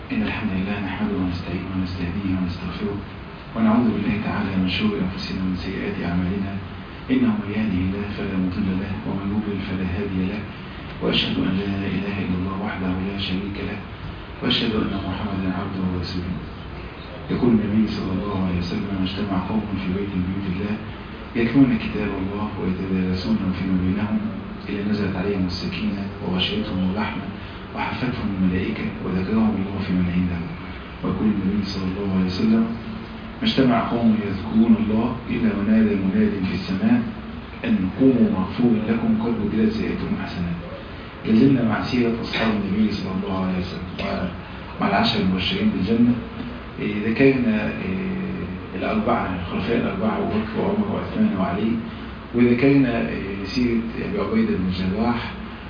إن الحمد لله نحمده ونستعينه ونستهديه ونستغفره ونعوذ بالله تعالى من شرور أنفسنا ومن سيئات أعمالنا إنه من يهده الله فلا مضل له ومن يضلل فلا هادي له وأشهد أن لا إله إلا الله وحده لا شريك له وأشهد أن محمدا عبده ورسوله يقول النبي صلى الله عليه وسلم اجتمع قوم في بيت من بيوت الله يتلون كتاب الله ويتدارسونه فيما بينهم إلى نزلت عليهم السكينة وغشيتهم الرحمة وحفتهم الملائكة وذكرهم الله في من عنده ويقول النبي صلى الله عليه وسلم ما اجتمع قوم يذكرون الله إلا ونادى مناد في السماء أن قوموا مغفور لكم قد بدلت سيئتكم حسنات لازلنا مع سيرة أصحاب النبي صلى الله عليه وسلم مع العشر المبشرين بالجنة ذكرنا الأربعة الخلفاء الأربعة أبو بكر وعمر وعثمان وعلي وذكرنا سيرة أبي عبيدة بن الجراح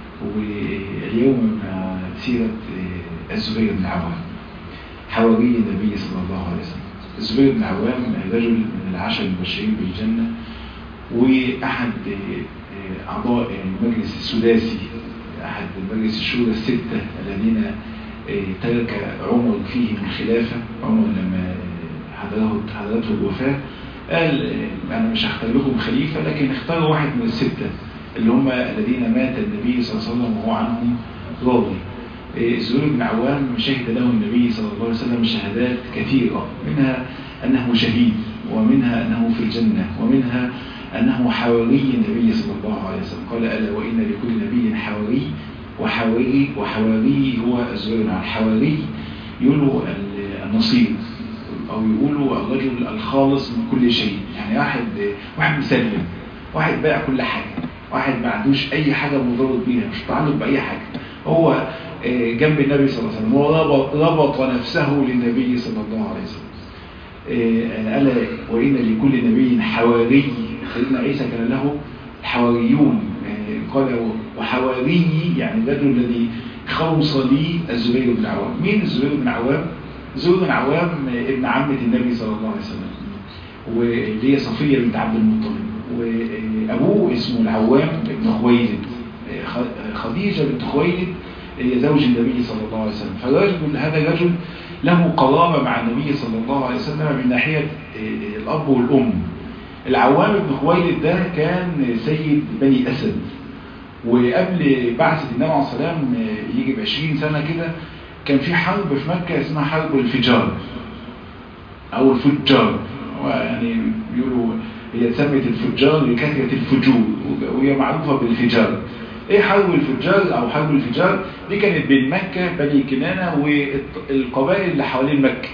واليوم مع سيرة الزبير بن العوام حواري النبي صلى الله عليه وسلم الزبير بن العوام رجل من العشر المبشرين بالجنة وأحد أعضاء المجلس السداسي أحد مجلس الشورى الستة الذين ترك عمر فيهم الخلافة عمر لما حضرته الوفاة قال أنا مش هختار لكم خليفة لكن اختاروا واحد من الستة اللي هم الذين مات النبي صلى الله عليه وسلم وهو عنهم راضي الزبير بن عوام شهد له النبي صلى الله عليه وسلم شهادات كثيرة منها أنه شهيد ومنها أنه في الجنة ومنها أنه حواري النبي صلى الله عليه وسلم قال ألا وإن لكل نبي حواري وحواري وحواري هو الزبير بن عوام حواري يقولوا النصير أو يقولوا الرجل الخالص من كل شيء يعني واحد واحد مسلم واحد باع كل حاجة واحد ما عندوش أي حاجة مضرب بيها مش متعلق بأي حاجة هو جنب النبي صلى الله عليه وسلم هو ربط نفسه للنبي صلى الله عليه وسلم ألا وإن لكل نبي حواري سيدنا عيسى كان له حواريون قال وحواري يعني الرجل الذي خلص لي الزبير بن عوام مين الزبير بن عوام؟ الزبير بن عوام ابن عمة النبي صلى الله عليه وسلم واللي هي صفية بنت عبد المطلب وأبوه اسمه العوام بن خويلد خديجة بنت خويلد هي زوج النبي صلى الله عليه وسلم فالرجل هذا الرجل له قرابة مع النبي صلى الله عليه وسلم من ناحية الأب والأم العوام بن خويلد ده كان سيد بني أسد وقبل بعثة النبي عليه السلام يجي ب 20 سنة كده كان في حرب في مكة اسمها حرب الفجار أو الفجار يعني بيقولوا هي اتسمت الفجار لكثرة الفجور وهي معروفة بالفجار ايه حرب الفجار او حرب الفجار دي كانت بين مكة بني كنانة والقبائل اللي حوالين مكة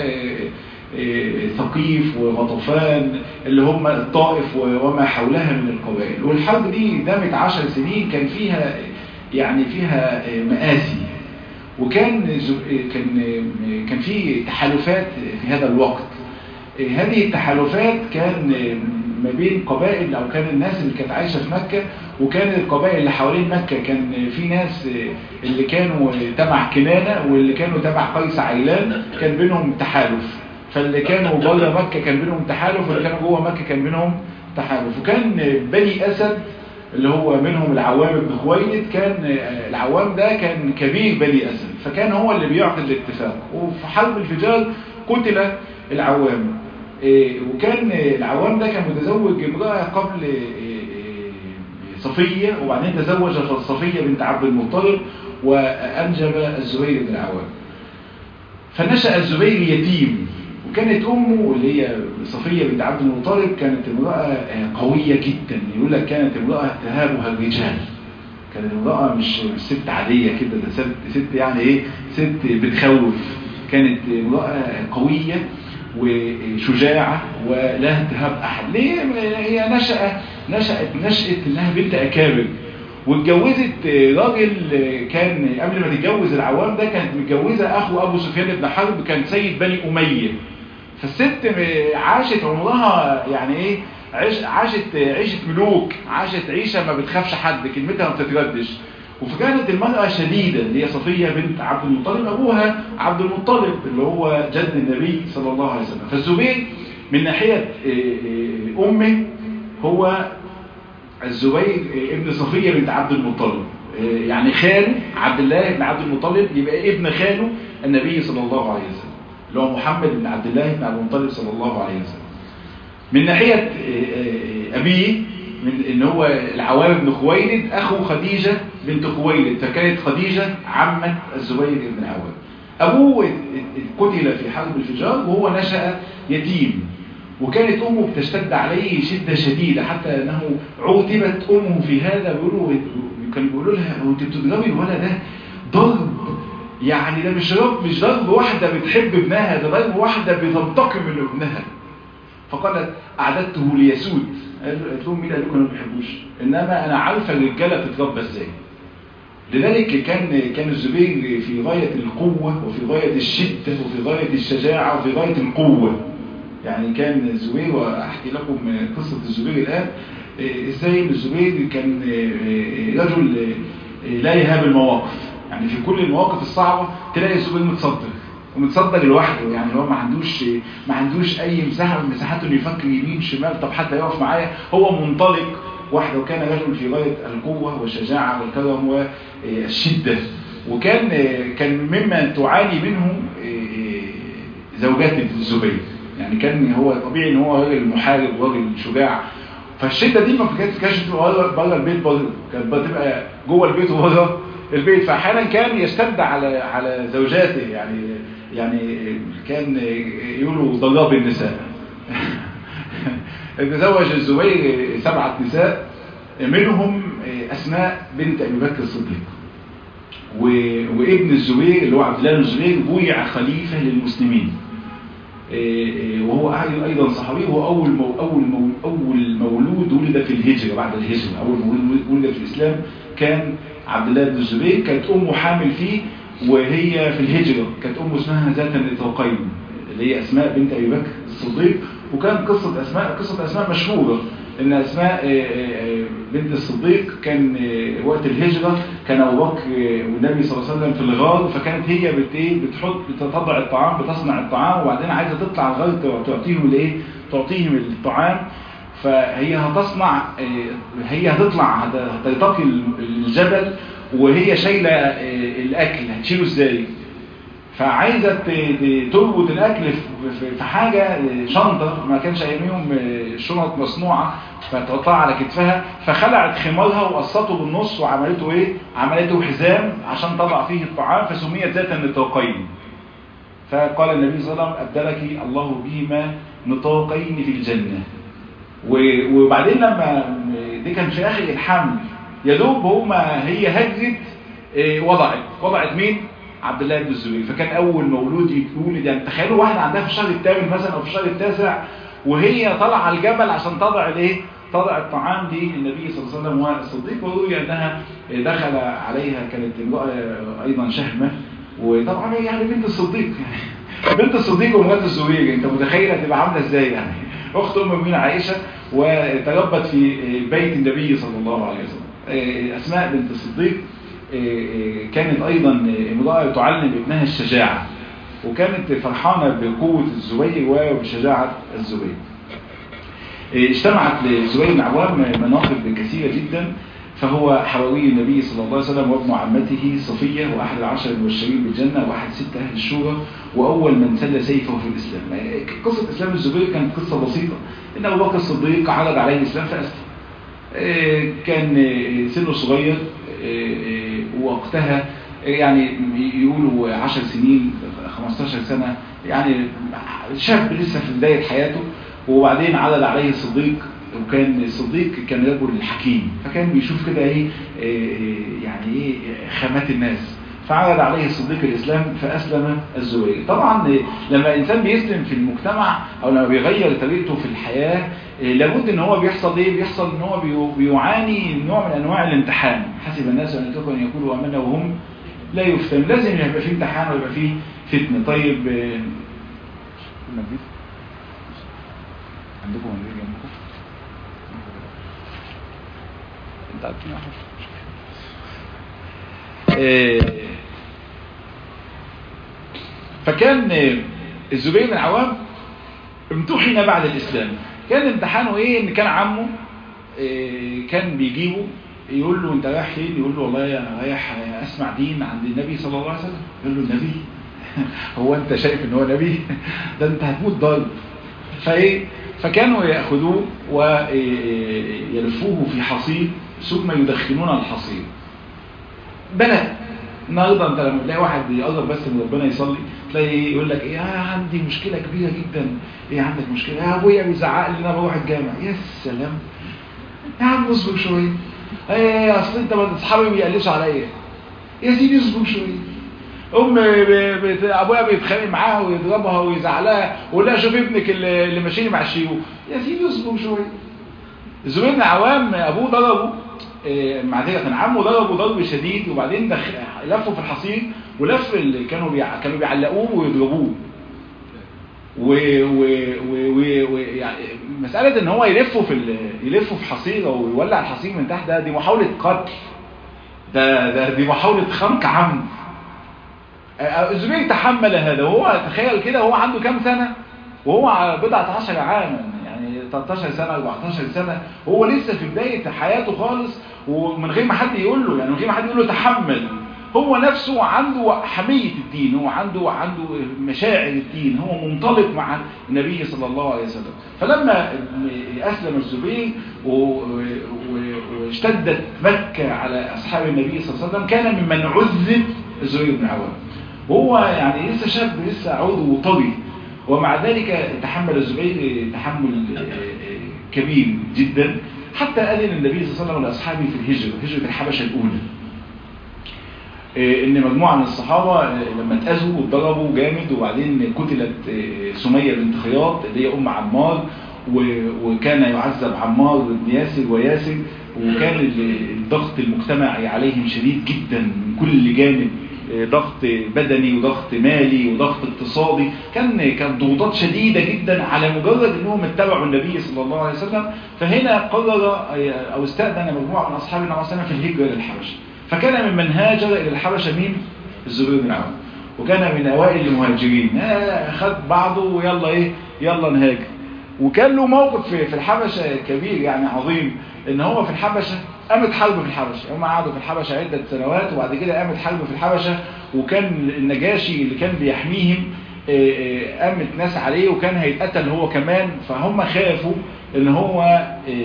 ثقيف وغطفان اللي هم الطائف وما حولها من القبائل والحرب دي دامت عشر سنين كان فيها يعني فيها مآسي وكان كان كان في تحالفات في هذا الوقت هذه التحالفات كان ما بين قبائل او كان الناس اللي كانت عايشة في مكة وكان القبائل اللي حوالين مكة كان في ناس اللي كانوا تبع كنانة واللي كانوا تبع قيس عيلان كان بينهم تحالف فاللي كانوا بره مكة كان بينهم تحالف واللي كانوا جوه مكة كان بينهم تحالف وكان بني أسد اللي هو منهم العوام بن خويلد كان العوام ده كان كبير بني أسد فكان هو اللي بيعقد الاتفاق وفي حرب الفجار قتل العوام وكان العوام ده كان متزوج امرأة قبل صفية وبعدين تزوج صفية بنت عبد المطلب وأنجب الزبير بن العوام فنشأ الزبير يتيم وكانت أمه اللي هي صفية بنت عبد المطلب كانت امرأة قوية جدا يقول لك كانت امرأة تهابها الرجال كانت امرأة مش, مش ست عادية كده ده ست, ست يعني ايه ست بتخوف كانت امرأة قوية وشجاعة ولا تهاب أحد ليه هي نشأ نشأت نشأت إنها بنت أكابر واتجوزت راجل كان قبل ما تتجوز العوام ده كانت متجوزة أخو أبو سفيان بن حرب كان سيد بني أمية فالست عاشت عمرها يعني إيه عاشت عيشة ملوك عاشت عيشة ما بتخافش حد كلمتها ما بتتردش وفكانت المرأة شديدة اللي هي صفية بنت عبد المطلب أبوها عبد المطلب اللي هو جد النبي صلى الله عليه وسلم فالزبير من ناحية أمه هو الزبير ابن صفية بنت عبد المطلب يعني خاله عبد الله بن عبد المطلب يبقى ابن خاله النبي صلى الله عليه وسلم اللي هو محمد بن عبد الله بن عبد المطلب صلى الله عليه وسلم من ناحية أبيه من ان هو العوام بن خويلد اخو خديجة بنت خويلد فكانت خديجة عمة الزبير بن عوام ابوه قتل في حرب الفجار وهو نشأ يتيم وكانت امه بتشتد عليه شدة شديدة حتى انه عوتبت امه في هذا بيقولوا كانوا بيقولوا لها هو انت بتضربي الولد ده ضرب يعني ده مش ضرب مش ضرب واحدة بتحب ابنها ده ضرب واحدة بتنتقم من ابنها فقالت اعددته ليسود قالت لهم مين قال لكم انا ما بحبوش انما انا عارفه الرجاله بتتربى ازاي لذلك كان كان الزبير في غايه القوه وفي غايه الشده وفي غايه الشجاعه وفي غايه القوه يعني كان الزبير واحكي لكم قصه الزبير الان ازاي الزبير كان رجل لا يهاب المواقف يعني في كل المواقف الصعبه تلاقي الزبير متصدر ومتصدر لوحده يعني هو ما عندوش ما عندوش اي مساحه من مساحاته انه يفكر يمين شمال طب حتى يقف معايا هو منطلق وحده وكان رجل في غايه القوه والشجاعه والكرم والشده وكان كان مما تعاني منه زوجات الزبير يعني كان هو طبيعي ان هو راجل محارب وراجل شجاع فالشده دي ما كانتش بره بره البيت بره كانت بتبقى جوه البيت وبره البيت فاحيانا كان يشتد على على زوجاته يعني يعني كان يقولوا ضراب النساء تزوج الزبير سبعة نساء منهم أسماء بنت أبي بكر الصديق وابن الزبير اللي هو عبد الله بن الزبير بويع خليفة للمسلمين وهو أيضا صحابي وهو أول مو أول مو أول مولود ولد في الهجرة بعد الهجرة أول مولود ولد في الإسلام كان عبد الله بن الزبير كانت أمه حامل فيه وهي في الهجرة كانت أمه اسمها ذات النطاقين اللي هي أسماء بنت أبي بكر الصديق وكان قصة أسماء قصة أسماء مشهورة إن أسماء بنت الصديق كان وقت الهجرة كان أبو بكر والنبي صلى الله عليه وسلم في الغار فكانت هي بت بتحط بتضع الطعام بتصنع الطعام وبعدين عايزة تطلع الغار تعطيهم الإيه تعطيهم الطعام فهي هتصنع هي هتطلع هترتقي الجبل وهي شايلة الأكل هتشيله ازاي فعايزة تربط الأكل في حاجة شنطة ما كانش أياميهم شنط مصنوعة فتحطها على كتفها فخلعت خمارها وقصته بالنص وعملته ايه عملته حزام عشان تضع فيه الطعام فسميت ذات النطاقين فقال النبي صلى الله عليه وسلم أبدلك الله بهما نطاقين في الجنة وبعدين لما دي كان في آخر الحمل يا دوب هما هي هجرت وضعت وضعت مين عبد الله بن الزبير فكان اول مولود يولد يعني تخيلوا واحده عندها في الشهر الثامن مثلا او في الشهر التاسع وهي طالعه الجبل عشان تضع الايه تضع الطعام للنبي صلى الله عليه وسلم والصديق وروي انها دخل عليها كانت امراه ايضا شهمه وطبعا هي يعني بنت الصديق يعني بنت الصديق ومرات الزبير انت متخيل هتبقى عامله ازاي يعني اخت ام المؤمنين عائشه وتربت في بيت النبي صلى الله عليه وسلم أسماء بنت الصديق كانت أيضا امرأة تعلم ابنها الشجاعة وكانت فرحانة بقوة الزبير وبشجاعة الزبير اجتمعت للزبير بن عوام مناقب كثيرة جدا فهو حواري النبي صلى الله عليه وسلم وابن عمته صفية وأحد العشر المبشرين بالجنة وأحد ستة أهل الشورى وأول من سل سيفه في الإسلام قصة إسلام الزبير كانت قصة بسيطة إن أبو بكر الصديق عرض عليه الإسلام فأسلم كان سنه صغير وقتها يعني يقولوا 10 سنين 15 سنة يعني شاب لسه في بداية حياته وبعدين عرض عليه الصديق وكان الصديق كان رجل حكيم فكان بيشوف كده ايه يعني ايه خامات الناس فعرض عليه الصديق الإسلام فأسلم الزبير طبعا لما الإنسان بيسلم في المجتمع أو لما بيغير طريقته في الحياة لابد ان هو بيحصل ايه بيحصل ان هو بيعاني نوع من انواع الامتحان حسب الناس ان يتركوا ان يقولوا امنا وهم لا يفتن لازم يبقى فيه امتحان ويبقى فيه فتنه طيب عندكم منديل جنبكم انت عارفين فكان الزبير بن عوام امتحن بعد الإسلام كان امتحانه ايه ان كان عمه إيه كان بيجيبه يقول له انت رايح فين يقول له والله انا رايح اسمع دين عند النبي صلى الله عليه وسلم يقول له النبي هو انت شايف ان هو نبي ده انت هتموت ضرب فايه فكانوا ياخذوه ويلفوه في حصير ثم يدخنون الحصير بلى النهارده انت لما تلاقي واحد يقرب بس من ربنا يصلي تلاقي يقول لك ايه آه عندي مشكله كبيره جدا ايه عندك مشكله يا ابويا بيزعق لي ان انا بروح الجامع يا سلام يا عم اصبر شويه ايه اصل انت اصحابي بيقلسوا عليا يا سيدي اصبر شويه ام بت... ابويا بيتخانق معاها ويضربها ويزعلها ويقول لها شوف ابنك اللي, اللي ماشيني مع الشيوخ يا سيدي اصبر شويه الزبير بن عوام ابوه ضربه معذره عمه ضربه ضرب شديد وبعدين دخ... لفوا في الحصير ولف اللي كانوا بيع... كانوا بيعلقوه ويضربوه و... و... و... و... يعني مساله ان هو يلفوا في ال... يلفوا في حصيره ويولع الحصير من تحت ده دي محاوله قتل ده ده دي محاوله خنق عمد الزبير تحمل هذا وهو تخيل كده هو عنده كام سنة وهو بضعة عشر عاما يعني 13 سنة 14 سنة هو لسه في بداية حياته خالص ومن غير ما حد يقول له يعني من غير ما حد يقول له تحمل هو نفسه عنده حمية الدين هو عنده عنده مشاعر الدين هو منطلق مع النبي صلى الله عليه وسلم فلما أسلم الزبير واشتدت مكة على أصحاب النبي صلى الله عليه وسلم كان ممن عذب الزبير بن عوام وهو يعني لسه شاب لسه عضو طري ومع ذلك تحمل الزبير تحمل كبير جدا حتى أذن النبي صلى الله عليه وسلم لأصحابه في الهجرة هجرة الحبشة الأولى ان مجموعة من الصحابة لما اتأذوا واتضربوا جامد وبعدين قتلت سمية بنت خياط اللي هي ام عمار وكان يعذب عمار بن ياسر وياسر وكان الضغط المجتمعي عليهم شديد جدا من كل جانب ضغط بدني وضغط مالي وضغط اقتصادي كان كان ضغوطات شديدة جدا على مجرد انهم اتبعوا النبي صلى الله عليه وسلم فهنا قرر او استأذن مجموعة من اصحاب النبي صلى الله عليه وسلم في الهجرة للحبشة فكان ممن هاجر الى الحبشة مين الزبير بن عوام وكان من اوائل المهاجرين خد بعضه ويلا ايه يلا نهاجر وكان له موقف في الحبشة كبير يعني عظيم ان هو في الحبشة قامت حرب في الحبشة هم قعدوا في الحبشة عدة سنوات وبعد كده قامت حرب في الحبشة وكان النجاشي اللي كان بيحميهم قامت ناس عليه وكان هيتقتل هو كمان فهم خافوا ان هو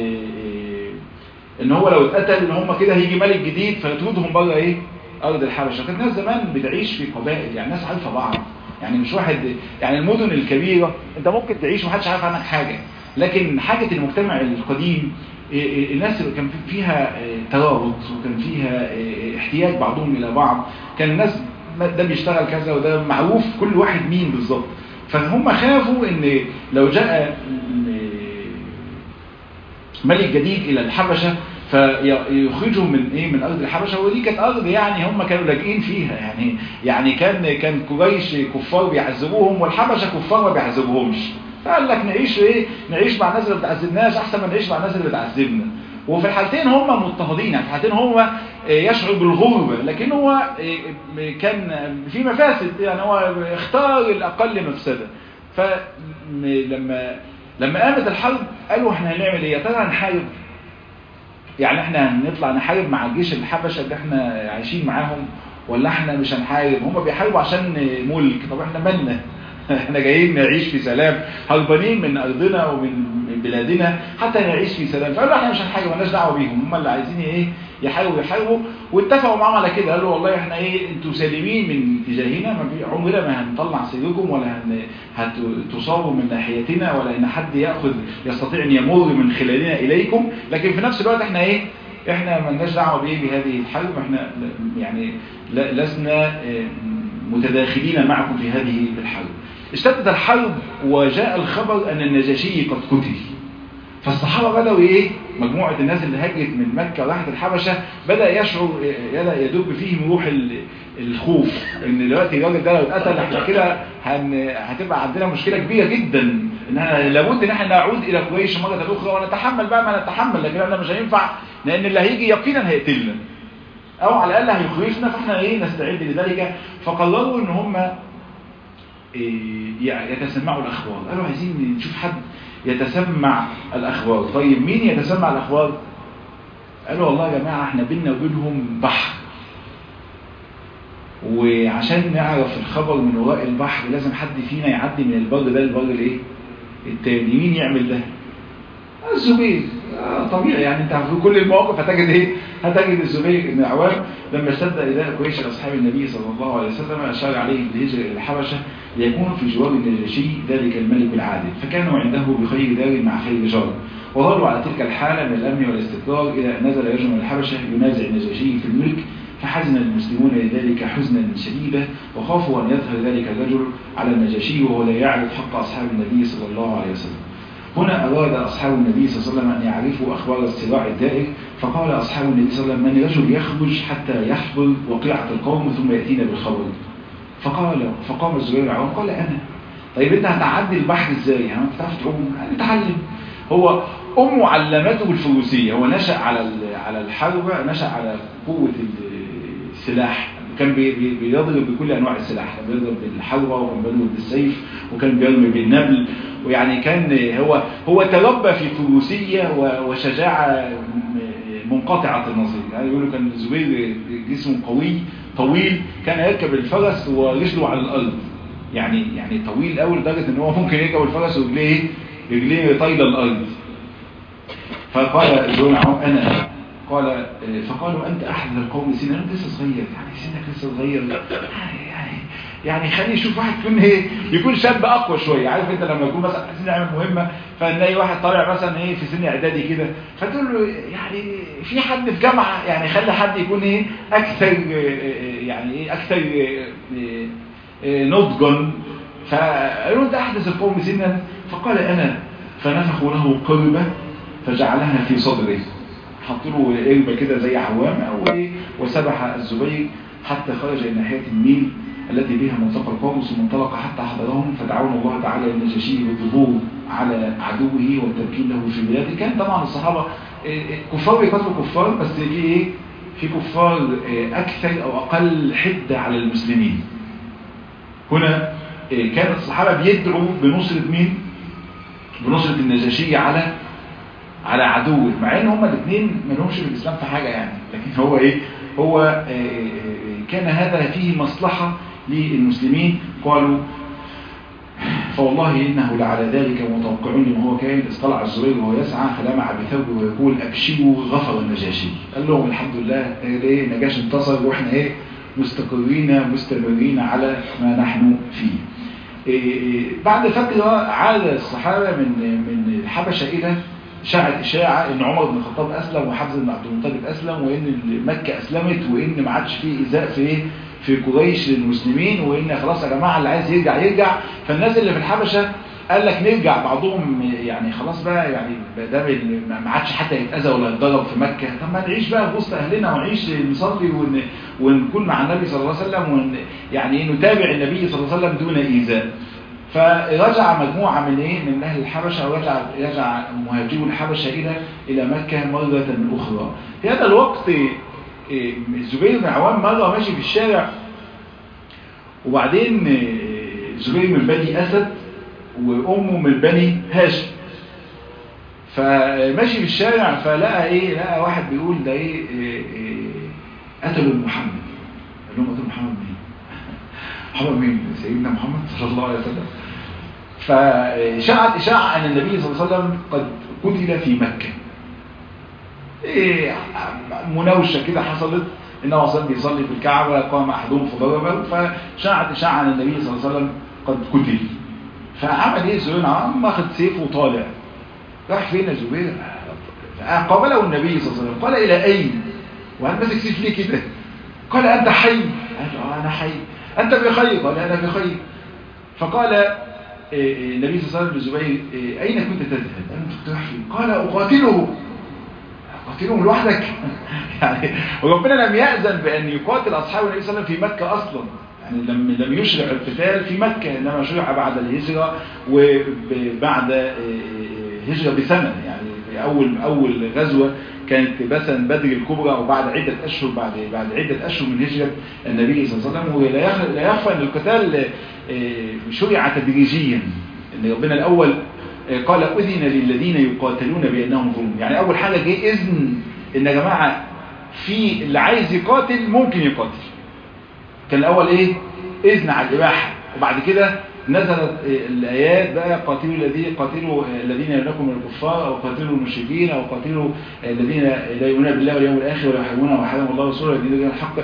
ان هو لو اتقتل ان هم كده هيجي ملك جديد فيطردهم بره ايه ارض الحبشة كانت ناس زمان بتعيش في قبائل يعني ناس عارفه بعض يعني مش واحد يعني المدن الكبيرة انت ممكن تعيش ومحدش عارف عنك حاجة لكن حاجة المجتمع القديم الناس كان فيها ترابط وكان فيها احتياج بعضهم الى بعض كان الناس ده بيشتغل كذا وده معروف كل واحد مين بالظبط فهم خافوا ان لو جاء ملك جديد الى الحبشة فيخرجهم من ايه من ارض الحبشه ودي كانت ارض يعني هم كانوا لاجئين فيها يعني يعني كان كان قريش كفار بيعذبوهم والحبشه كفار ما بيعذبوهمش فقال لك نعيش ايه نعيش مع الناس اللي ما بتعذبناش احسن ما نعيش مع الناس اللي بتعذبنا وفي الحالتين هم مضطهدين يعني في الحالتين هو يشعر بالغربة لكن هو كان في مفاسد يعني هو اختار الأقل مفسدة فلما لما قامت الحرب قالوا احنا هنعمل ايه يا ترى هنحارب يعني احنا هنطلع نحارب مع الجيش الحبشة اللي احنا عايشين معاهم ولا احنا مش هنحارب هم بيحاربوا عشان ملك طب احنا مالنا احنا جايين نعيش في سلام هربانين من ارضنا ومن بلادنا حتى نعيش في سلام فقالوا احنا مش هنحارب مالناش دعوه بيهم هم اللي عايزين ايه يحاربوا يحاربوا واتفقوا معاهم على كده قالوا والله احنا ايه انتوا سالمين من تجاهنا ما في عمرنا ما هنطلع سيركم ولا هتصابوا من ناحيتنا ولا ان حد ياخذ يستطيع ان يمر من خلالنا اليكم لكن في نفس الوقت احنا ايه احنا مالناش دعوه بايه بهذه الحرب احنا يعني لسنا متداخلين معكم في هذه الحرب اشتدت الحرب وجاء الخبر ان النجاشي قد قتل فالصحابة بدأوا ايه مجموعة الناس اللي هجت من مكة راحت الحبشة بدأ يشعر بدأ يدب فيهم روح الخوف ان دلوقتي الراجل ده لو اتقتل احنا كده هن... هتبقى عندنا مشكلة كبيرة جدا ان احنا لابد ان احنا نعود الى قريش مرة اخرى ونتحمل بقى ما نتحمل لكن احنا مش هينفع لان اللي هيجي يقينا هيقتلنا او على الاقل هيخرجنا فاحنا ايه نستعد لذلك فقرروا ان هم إيه يتسمعوا الاخبار قالوا عايزين نشوف حد يتسمع الأخبار طيب مين يتسمع الأخبار قالوا والله يا جماعة احنا بيننا وبينهم بحر وعشان نعرف الخبر من وراء البحر لازم حد فينا يعدي من البر ده للبر الايه التاني مين يعمل ده الزبير آه طبيعي يعني انت في كل المواقف هتجد ايه هتجد الزبير بن عوام لما اشتد اذاء قريش لاصحاب النبي صلى الله عليه وسلم اشار عليه بالهجره الى الحبشه ليكون في جوار النجاشي ذلك الملك العادل فكانوا عنده بخير دار مع خير جار وظلوا على تلك الحاله من الامن والاستقرار الى ان نزل رجل من الحبشه ينازع النجاشي في الملك فحزن المسلمون لذلك حزنا شديدا وخافوا ان يظهر ذلك الرجل على النجاشي وهو لا يعرف حق اصحاب النبي صلى الله عليه وسلم هنا أراد أصحاب النبي صلى الله عليه وسلم أن يعرفوا أخبار الصراع الدائر فقال أصحاب النبي صلى الله عليه وسلم من رجل يخرج حتى يحضر وقيعة القوم ثم يأتينا بالخبر فقال فقام الزبير العوام قال أنا طيب أنت هتعدي البحر إزاي؟ يعني أنت تعرف تعوم؟ يعني تعلم هو أمه علمته بالفروسية هو نشأ على على الحرب نشأ على قوة السلاح كان بيضرب بكل انواع السلاح كان بيضرب بالحربة وكان بيضرب بالسيف وكان بيرمي بالنبل ويعني كان هو هو تربى في فروسية وشجاعة منقطعة النظير يعني يقولوا كان الزبير جسمه قوي طويل كان يركب الفرس ورجله على الارض يعني يعني طويل قوي لدرجه ان هو ممكن يركب الفرس ورجليه رجليه طايله الارض فقال الزبير انا قال فقالوا أنت أحد القوم سنا أنت لسه صغير يعني سنك لسه صغير يعني يعني خلي يشوف واحد يكون ايه يكون شاب اقوى شويه عارف انت لما يكون مثلا عايزين نعمل مهمه فنلاقي واحد طالع مثلا ايه في سن اعدادي كده فتقول له يعني في حد في جامعه يعني خلي حد يكون ايه اكثر يعني ايه اكثر نضجا فقالوا انت احدث القوم سنا فقال انا فنفخوا له قربه فجعلها في صدره حط له قربة كده زي عوامة أو إيه وسبح الزبير حتى خرج إلى ناحية النيل التي بها ملتقى القوم ثم انطلق حتى حضرهم فدعونا الله تعالى النجاشي بالظهور على عدوه والتمكين له في بلاده كان طبعا الصحابة كفار بيقاتلوا كفار بس في إيه في كفار أكثر أو أقل حدة على المسلمين هنا كان الصحابة بيدعوا بنصرة مين بنصرة النجاشي على على عدوه مع ان هما الاثنين ما لهمش في الاسلام في حاجه يعني لكن هو ايه هو كان هذا فيه مصلحه للمسلمين قالوا فوالله انه لعلى ذلك متوقعون لما هو كان اطلع الزبير وهو يسعى فلمع بثوبه ويقول ابشروا غفر النجاشي قال لهم الحمد لله ايه نجاش انتصر واحنا ايه مستقرين مستمرين على ما نحن فيه بعد فترة عاد الصحابة من من الحبشة إلى شاعت إشاعة إن عمر بن الخطاب أسلم وحفظ بن عبد المطلب أسلم وإن مكة أسلمت وإن ما عادش فيه إيذاء في في قريش للمسلمين وإن خلاص يا جماعة اللي عايز يرجع يرجع فالناس اللي في الحبشة قال لك نرجع بعضهم يعني خلاص بقى يعني ده ما عادش حتى يتأذى ولا يتضرب في مكة طب ما نعيش بقى في وسط أهلنا ونعيش نصلي ون ونكون مع النبي صلى الله عليه وسلم ون يعني نتابع النبي صلى الله عليه وسلم دون إيذاء فرجع مجموعة من ايه من اهل الحبشة ورجع رجع مهاجرو الحبشة الى الى مكة مرة اخرى في هذا الوقت الزبير بن عوام مرة ماشي في الشارع وبعدين زبير من بني اسد وامه من بني هاشم فماشي في الشارع فلقى ايه لقى واحد بيقول ده ايه, إيه, إيه قتلوا محمد قال لهم قتلوا محمد مين محمد مين سيدنا محمد صلى الله عليه وسلم فشاعت إشاعة أن النبي صلى الله عليه وسلم قد قتل في مكة إيه مناوشة كده حصلت إنه وصل بيصلي في الكعبة قام أحدهم فضربه فشاعت إشاعة أن النبي صلى الله عليه وسلم قد قتل فعمل إيه زبير عم أخذ سيفه وطالع راح فين يا زبير قابله النبي صلى الله عليه وسلم قال إلى أين وهل ماسك سيف ليه كده قال أنت حي قال أنا حي أنت بخير قال أنا بخير فقال النبي صلى الله عليه وسلم لزبير أين كنت تذهب أنت كنت رايح فين قال أقاتله أقاتلهم لوحدك يعني وربنا لم يأذن بأن يقاتل أصحاب النبي صلى الله عليه وسلم في مكة أصلا يعني لم لم يشرع القتال في مكة إنما شرع بعد الهجرة وبعد هجرة بسنة يعني أول أول غزوة كانت مثلا بدر الكبرى وبعد عدة أشهر بعد بعد عدة أشهر من هجرة النبي صلى الله عليه وسلم ولا يخفى أن القتال شرع تدريجيا ان ربنا الأول قال أذن للذين يقاتلون بأنهم ظلم يعني أول حاجة جه إذن إن يا جماعة في اللي عايز يقاتل ممكن يقاتل كان الاول ايه اذن على الاباحه وبعد كده نزلت الآيات بقى قاتلوا الذين قاتلوا الذين يملكوا من الكفار أو قاتلوا المشركين أو قاتلوا الذين لا يؤمنون بالله واليوم الآخر ولا يحبون ما حرم الله ورسوله الذين دين الحق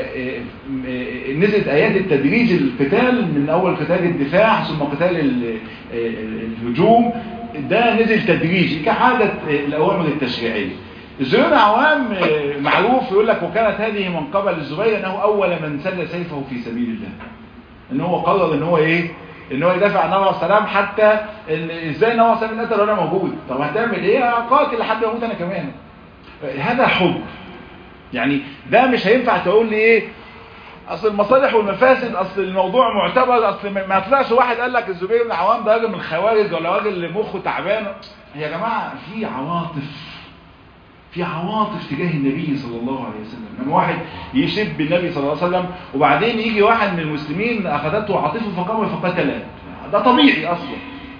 نزلت آيات التدريج القتال من أول قتال الدفاع ثم قتال الهجوم ده نزل تدريجي كعادة الأوامر التشريعية الزبير عوام معروف يقول لك وكانت هذه من قبل الزبير أنه أول من سل سيفه في سبيل الله ان هو قرر ان هو ايه ان هو يدافع عن النبي عليه السلام حتى ان ازاي النبي عليه السلام اتقتل وانا موجود طب هتعمل ايه اقاتل لحد ما اموت انا كمان هذا حب يعني ده مش هينفع تقول لي ايه اصل المصالح والمفاسد اصل الموضوع معتبر اصل ما طلعش واحد قال لك الزبير بن عوام ده راجل من الخوارج ولا راجل مخه تعبان يا جماعه في عواطف في عواطف تجاه النبي صلى الله عليه وسلم لما واحد يشب بالنبي صلى الله عليه وسلم وبعدين يجي واحد من المسلمين اخذته عاطفه فقام فقتله ده طبيعي اصلا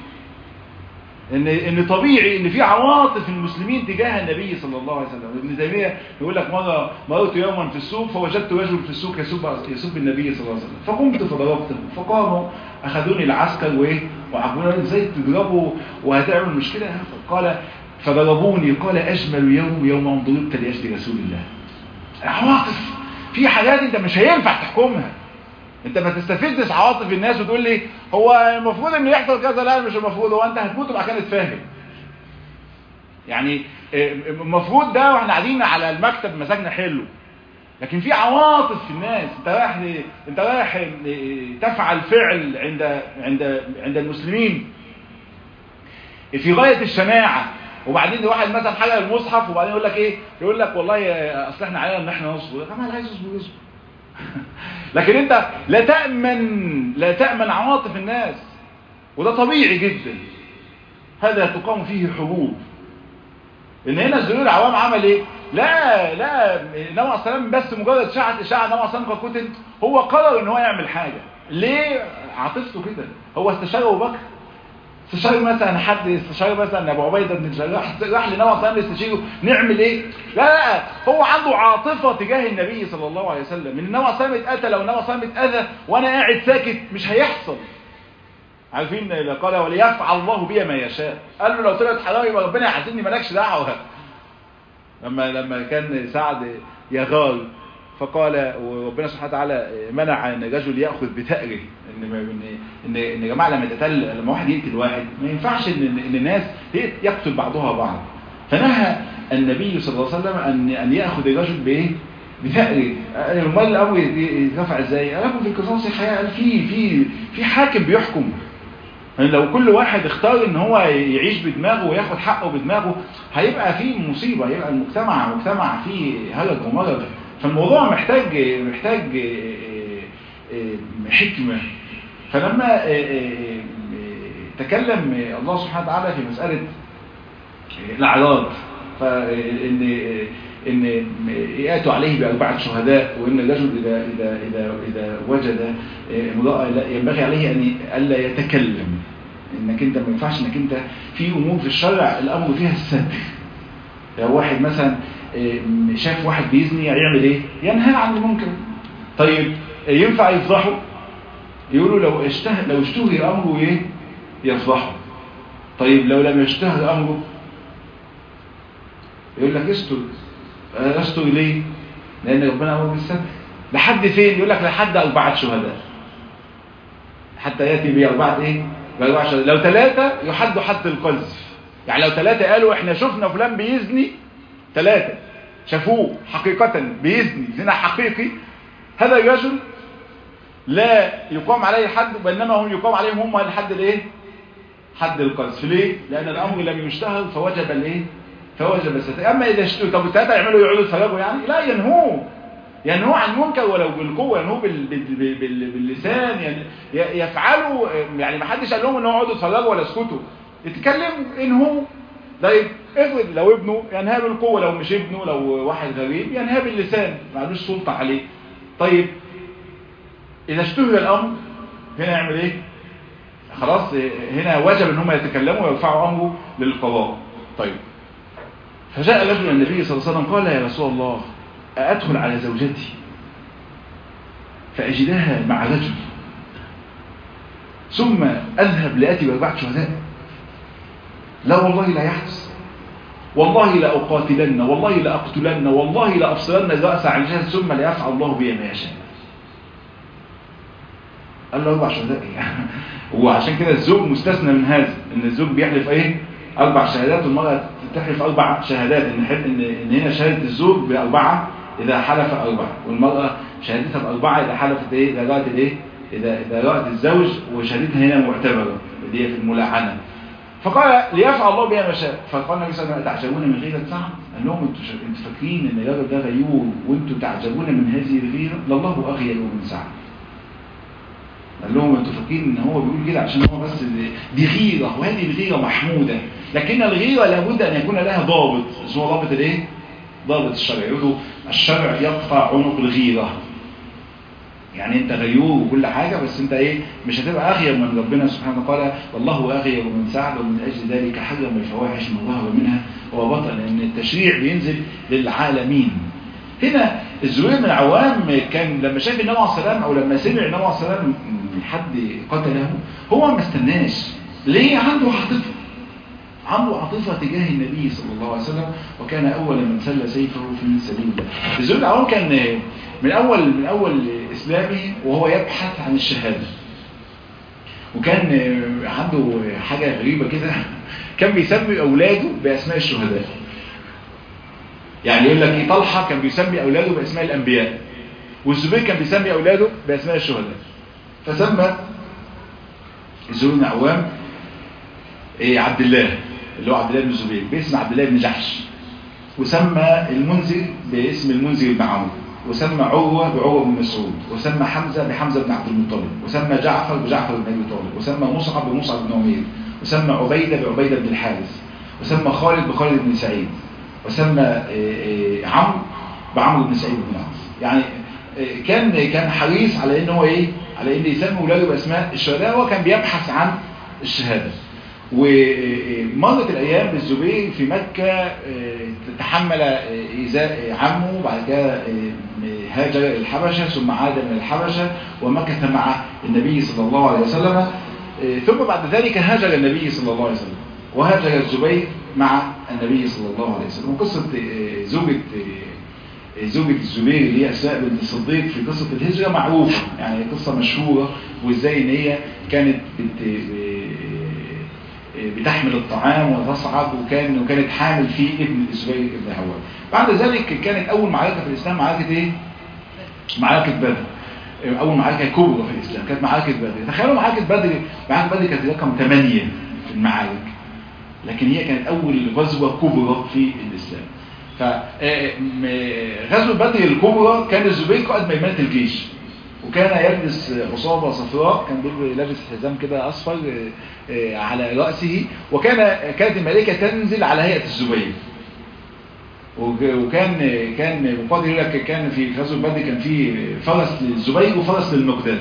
ان ان طبيعي ان في عواطف المسلمين تجاه النبي صلى الله عليه وسلم ابن تيميه يقول لك مره مررت يوما في السوق فوجدت رجل في السوق يسب يسب النبي صلى الله عليه وسلم فقمت فضربته فقاموا اخذوني العسكر وايه وعقلوا ازاي تضربوا وهتعمل مشكله قال فضربوني قال أجمل يوم يوم أن ضربت لأجل رسول الله عواطف في حاجات انت مش هينفع تحكمها انت ما تستفزش عواطف الناس وتقول لي هو المفروض انه يحصل كذا لا مش المفروض هو انت هتموت وبعد كده تفهم يعني المفروض ده واحنا قاعدين على المكتب مزاجنا حلو لكن في عواطف في الناس انت رايح ل... انت رايح تفعل فعل عند عند عند المسلمين في غايه الشناعه وبعدين واحد مثلا حلق المصحف وبعدين يقول لك ايه يقول لك والله اصل احنا علينا ان احنا نصبر يا جماعه اللي عايز يصبر يصبر لكن انت لا تامن لا تامن عواطف الناس وده طبيعي جدا هذا تقام فيه حروب ان هنا الزبير العوام عمل ايه لا لا النبي عليه السلام بس مجرد شاعة اشاعه النبي عليه السلام قد قتل هو قرر ان هو يعمل حاجه ليه عاطفته كده هو استشار ابو بكر استشار مثلا حد استشار مثلا ابو عبيده بن الجراح راح لنبي صلى الله يستشيره نعمل ايه لا لا هو عنده عاطفه تجاه النبي صلى الله عليه وسلم من النبي صلى الله عليه وسلم اتقتل او النبي صلى الله عليه وسلم اتاذى وانا قاعد ساكت مش هيحصل عارفين قال وليفعل الله بي ما يشاء قال له لو طلعت حرام يبقى ربنا يعزمني مالكش دعوه لما لما كان سعد يغار فقال وربنا سبحانه وتعالى منع ان الرجل ياخذ بثأره ان ان ان ان يا جماعه لما تتل لما واحد يقتل واحد ما ينفعش ان ان الناس يقتل بعضها بعض فنهى النبي صلى الله عليه وسلم ان ان ياخذ الرجل بايه بثأره امال الامر يترفع ازاي قال لكم في القصاص الحياه قال في في في حاكم بيحكم يعني لو كل واحد اختار ان هو يعيش بدماغه وياخد حقه بدماغه هيبقى فيه مصيبه هيبقى المجتمع مجتمع فيه هلك ومرض فالموضوع محتاج محتاج حكمة فلما تكلم الله سبحانه وتعالى في مسألة الأعراض فإن إن يأتوا عليه بأربعة شهداء وإن الرجل إذا إذا إذا إذا وجد امرأة ينبغي عليه أن ألا يتكلم إنك أنت ما ينفعش إنك أنت في أمور في الشرع الأمر فيها الستر لو واحد مثلا شاف واحد بيزني يعمل ايه ينهى عن المنكر طيب ينفع يفضحه يقولوا لو اشتهر لو اشتهر امره ايه يفضحه طيب لو لم يشتهر امره يقول لك استر استر ليه لان ربنا امر بالستر لحد فين يقول لك لحد اربعه شهداء حتى ياتي باربعه ايه باربعه شهداء لو ثلاثه يحد حد القذف يعني لو ثلاثه قالوا احنا شفنا فلان بيزني ثلاثة شافوه حقيقة بإذن زنا حقيقي هذا الرجل لا يقام عليه الحد بينما هم يقام عليهم هم الحد الايه حد القذف ليه لان الامر لم يشتهر فوجب الايه فوجب الستر اما اذا اشتهر طب الثلاثه يعملوا يقعدوا يتفرجوا يعني لا ينهوه ينهوه عن منكر ولو بالقوه ينهوه بال... بال... بال... باللسان يعني يفعلوا يعني ما حدش قال لهم ان هم يقعدوا يتفرجوا ولا يسكتوا يتكلموا انهوا طيب افرض لو ابنه ينهى بالقوة لو مش ابنه لو واحد غريب ينهى باللسان ما عندوش سلطة عليه طيب اذا اشتهر الامر هنا يعمل ايه خلاص هنا وجب ان هم يتكلموا ويرفعوا امره للقضاء طيب فجاء رجل النبي صلى الله عليه وسلم قال يا رسول الله أأدخل على زوجتي فأجدها مع رجل ثم أذهب لأتي بأربعة شهداء لا والله لا يحدث والله لأقاتلن والله لأقتلن والله لأفصلن الرأس عن الجهد ثم ليفعل الله بي ما يشاء قال له أربع شهداء يعني وعشان كده الزوج مستثنى من هذا ان الزوج بيحلف ايه اربع شهادات والمرأة تحلف اربع شهادات ان ان ان هنا شهادة الزوج باربعة اذا حلف اربعة والمرأة شهادتها باربعة اذا حلفت ايه اذا رأت الايه اذا اذا رأت الزوج وشهادتها هنا معتبرة اللي هي في الملاعنة فقال ليفعل الله بها ما شاء فقال النبي صلى الله عليه وسلم تعجبون من غيرة سعد قال لهم انتوا انتوا فاكرين ان الراجل ده غيور وانتوا تعجبون من هذه الغيرة لله اغير من سعد قال لهم انتوا فاكرين ان هو بيقول كده عشان هو بس دي غيرة وهذه الغيرة محمودة لكن الغيرة لابد ان يكون لها ضابط اسمه ضابط الايه ضابط الشرع يقولوا الشرع يقطع عنق الغيرة يعني انت غيور وكل حاجة بس انت ايه مش هتبقى اغير من ربنا سبحانه وتعالى والله اغير من سعد ومن اجل ذلك حرم الفواحش ما ظهر منها وبطن لان التشريع بينزل للعالمين هنا الزبير بن العوام كان لما شاف النبي عليه السلام او لما سمع النبي عليه السلام حد قتله هو ما استناش ليه عنده عاطفه عنده عاطفه تجاه النبي صلى الله عليه وسلم وكان اول من سل سيفه في سبيل الله الزبير بن العوام كان من اول من اول اسلامه وهو يبحث عن الشهاده وكان عنده حاجه غريبه كده كان بيسمي اولاده باسماء الشهداء يعني يقول لك ايه طلحه كان بيسمي اولاده باسماء الانبياء والزبير كان بيسمي اولاده باسماء الشهداء فسمى الزبير بن عوام إيه عبد الله اللي هو عبد الله بن الزبير باسم عبد الله بن جحش وسمى المنذر باسم المنذر بن عمرو وسمى عروة بعروة بن مسعود وسمى حمزة بحمزة بن عبد المطلب وسمى جعفر بجعفر بن أبي طالب وسمى مصعب بمصعب بن عمير وسمى عبيدة بعبيدة بن الحارث وسمى خالد بخالد بن سعيد وسمى عمرو بعمرو بن سعيد بن العاص يعني كان كان حريص على ان هو ايه على ان يسمي اولاده باسماء الشهداء هو كان بيبحث عن الشهاده ومرت الايام بالزبير في مكه تحمل ايذاء عمه وبعد كده هاجر الى الحبشه ثم عاد من الحبشه ومكث مع النبي صلى الله عليه وسلم ثم بعد ذلك هاجر النبي صلى الله عليه وسلم وهاجر الزبير مع النبي صلى الله عليه وسلم وقصة زوجة زوجة الزبير اللي هي أسماء بنت الصديق في قصة الهجرة معروفة يعني قصة مشهورة وإزاي إن هي كانت بت بتحمل الطعام وتصعد وكان وكانت حامل في ابن الزبير ابن هوام بعد ذلك كانت أول معركة في الإسلام معركة إيه؟ معركة بدر أول معركة كبرى في الإسلام كانت معركة بدر تخيلوا معركة بدر معركة بدر كانت رقم 8 في المعارك لكن هي كانت أول غزوة كبرى في الإسلام فغزوة بدر الكبرى كان الزبير قائد ميمنة الجيش وكان يلبس عصابة صفراء كان لابس حزام كده أصفر على رأسه وكان كانت الملائكة تنزل على هيئة الزبير وكان كان مقاتل يقول لك كان في غزوة بدر كان في فرس للزبير وفرس للمقداد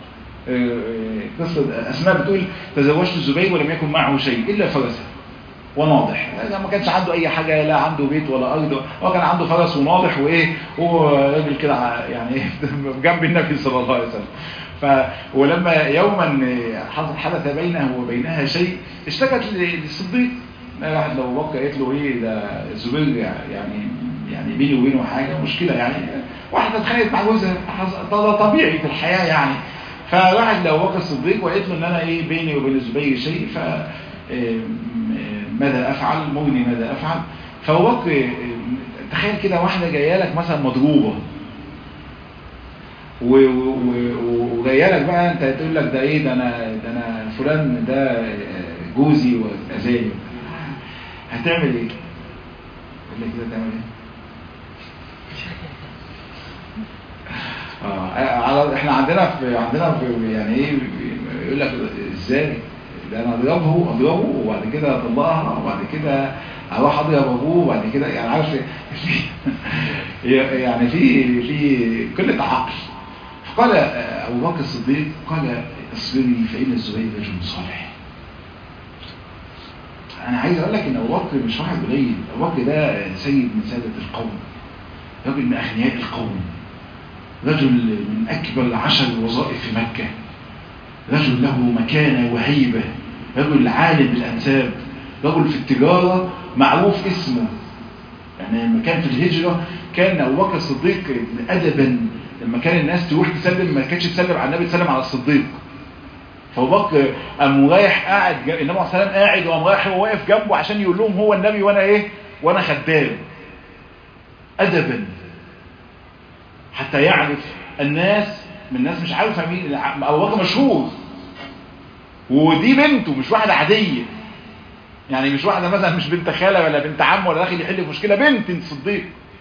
قصة أسماء بتقول تزوجت الزبير ولم يكن معه شيء إلا فرسه وناضح ما كانش عنده اي حاجة لا عنده بيت ولا ارض هو كان عنده فرس وناضح وايه هو راجل كده يعني جنب النبي صلى الله عليه وسلم ف ولما يوما حدث بينه وبينها شيء اشتكت للصديق واحد لو بكر قالت له ايه ده الزبير يعني يعني بيني وبينه حاجه مشكله يعني واحده اتخانقت مع جوزها ده طبيعي في الحياه يعني فواحد لو بكر الصديق وقالت له ان انا ايه بيني وبين الزبير شيء ف ماذا أفعل مرني ماذا أفعل فهو تخيل كده واحدة جاية لك مثلا مضروبة وجاية لك بقى انت تقول لك ده ايه ده انا ده انا فلان ده جوزي واذاني هتعمل ايه؟ قول لي كده تعمل ايه؟ اه احنا عندنا في عندنا في يعني ايه يقول لك ازاي ده انا اضربه اضربه وبعد كده اطلقها وبعد كده اروح اضرب ابوه وبعد كده يعني عارف يعني في في كل عقل فقال ابو بكر الصديق قال اصبري فان الزبير رجل صالح انا عايز اقول لك ان ابو بكر مش واحد قليل ابو بكر ده سيد من ساده القوم راجل من اغنياء القوم رجل من أكبر عشر الوظائف في مكة رجل له مكانة وهيبة رجل عالم بالأنساب رجل في التجارة معروف اسمه يعني لما كان في الهجرة كان أبو بكر الصديق أدبا لما كان الناس تروح تسلم ما كانتش تسلم على النبي تسلم على الصديق فابو بكر قام رايح قاعد النبي عليه الصلاه والسلام قاعد وقام رايح هو واقف جنبه عشان يقول لهم هو النبي وانا ايه وانا خدام ادبا حتى يعرف الناس من الناس مش عارفه مين ابو بكر مشهور ودي بنته مش واحده عاديه يعني مش واحده مثلا مش بنت خاله ولا بنت عم ولا داخل يحل مشكله بنت الصديق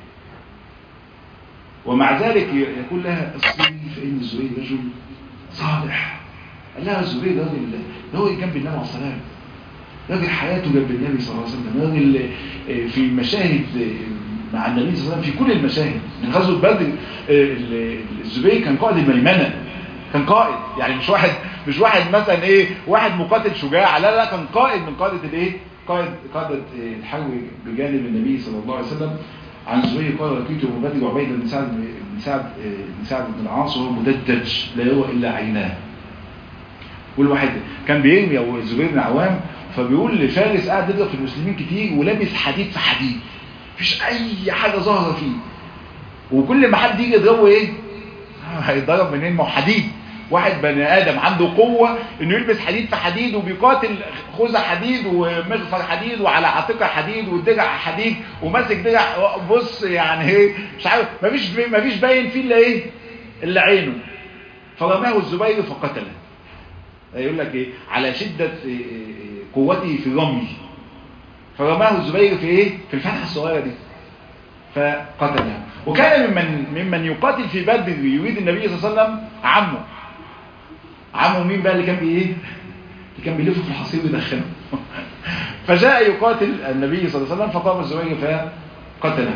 ومع ذلك يقول لها اصبري فان الزبير رجل صالح قال لها الزبير راجل راجل جنب النبي عليه الصلاه راجل حياته جنب النبي صلى الله عليه وسلم راجل في المشاهد مع النبي صلى الله عليه وسلم في كل المشاهد من غزوه بدر الزبير كان قائد الميمنه كان قائد يعني مش واحد مش واحد مثلا ايه واحد مقاتل شجاع لا لا كان قائد من قاده الايه قائد قاده الحرب بجانب النبي صلى الله عليه وسلم عن زهير قال لقيت ابو بدر وعبيده بن سعد بن سعد بن سعد بن العاص وهو مدجج لا يرى الا عيناه كل واحد كان بيرمي او الزبير بن عوام فبيقول لفارس قاعد يضرب في المسلمين كتير ولابس حديد في حديد مفيش اي حاجه ظاهره فيه وكل ما حد يجي يضربه ايه هيتضرب منين ما هو حديد واحد بني ادم عنده قوة انه يلبس حديد في حديد وبيقاتل خوذة حديد ومغفر حديد وعلى عاتقه حديد والدرع حديد وماسك درع بص يعني ايه مش عارف مفيش مفيش باين فيه الا ايه الا عينه فرماه الزبير فقتله يقول لك ايه على شدة قوته في رمي فرماه الزبير في ايه في الفتحة الصغيرة دي فقتله وكان ممن ممن يقاتل في بدر يريد النبي صلى الله عليه وسلم عمه عمه مين بقى اللي كان بايه اللي كان بيلف في الحصير ويدخنه فجاء يقاتل النبي صلى الله عليه وسلم فقام الزبير فقتله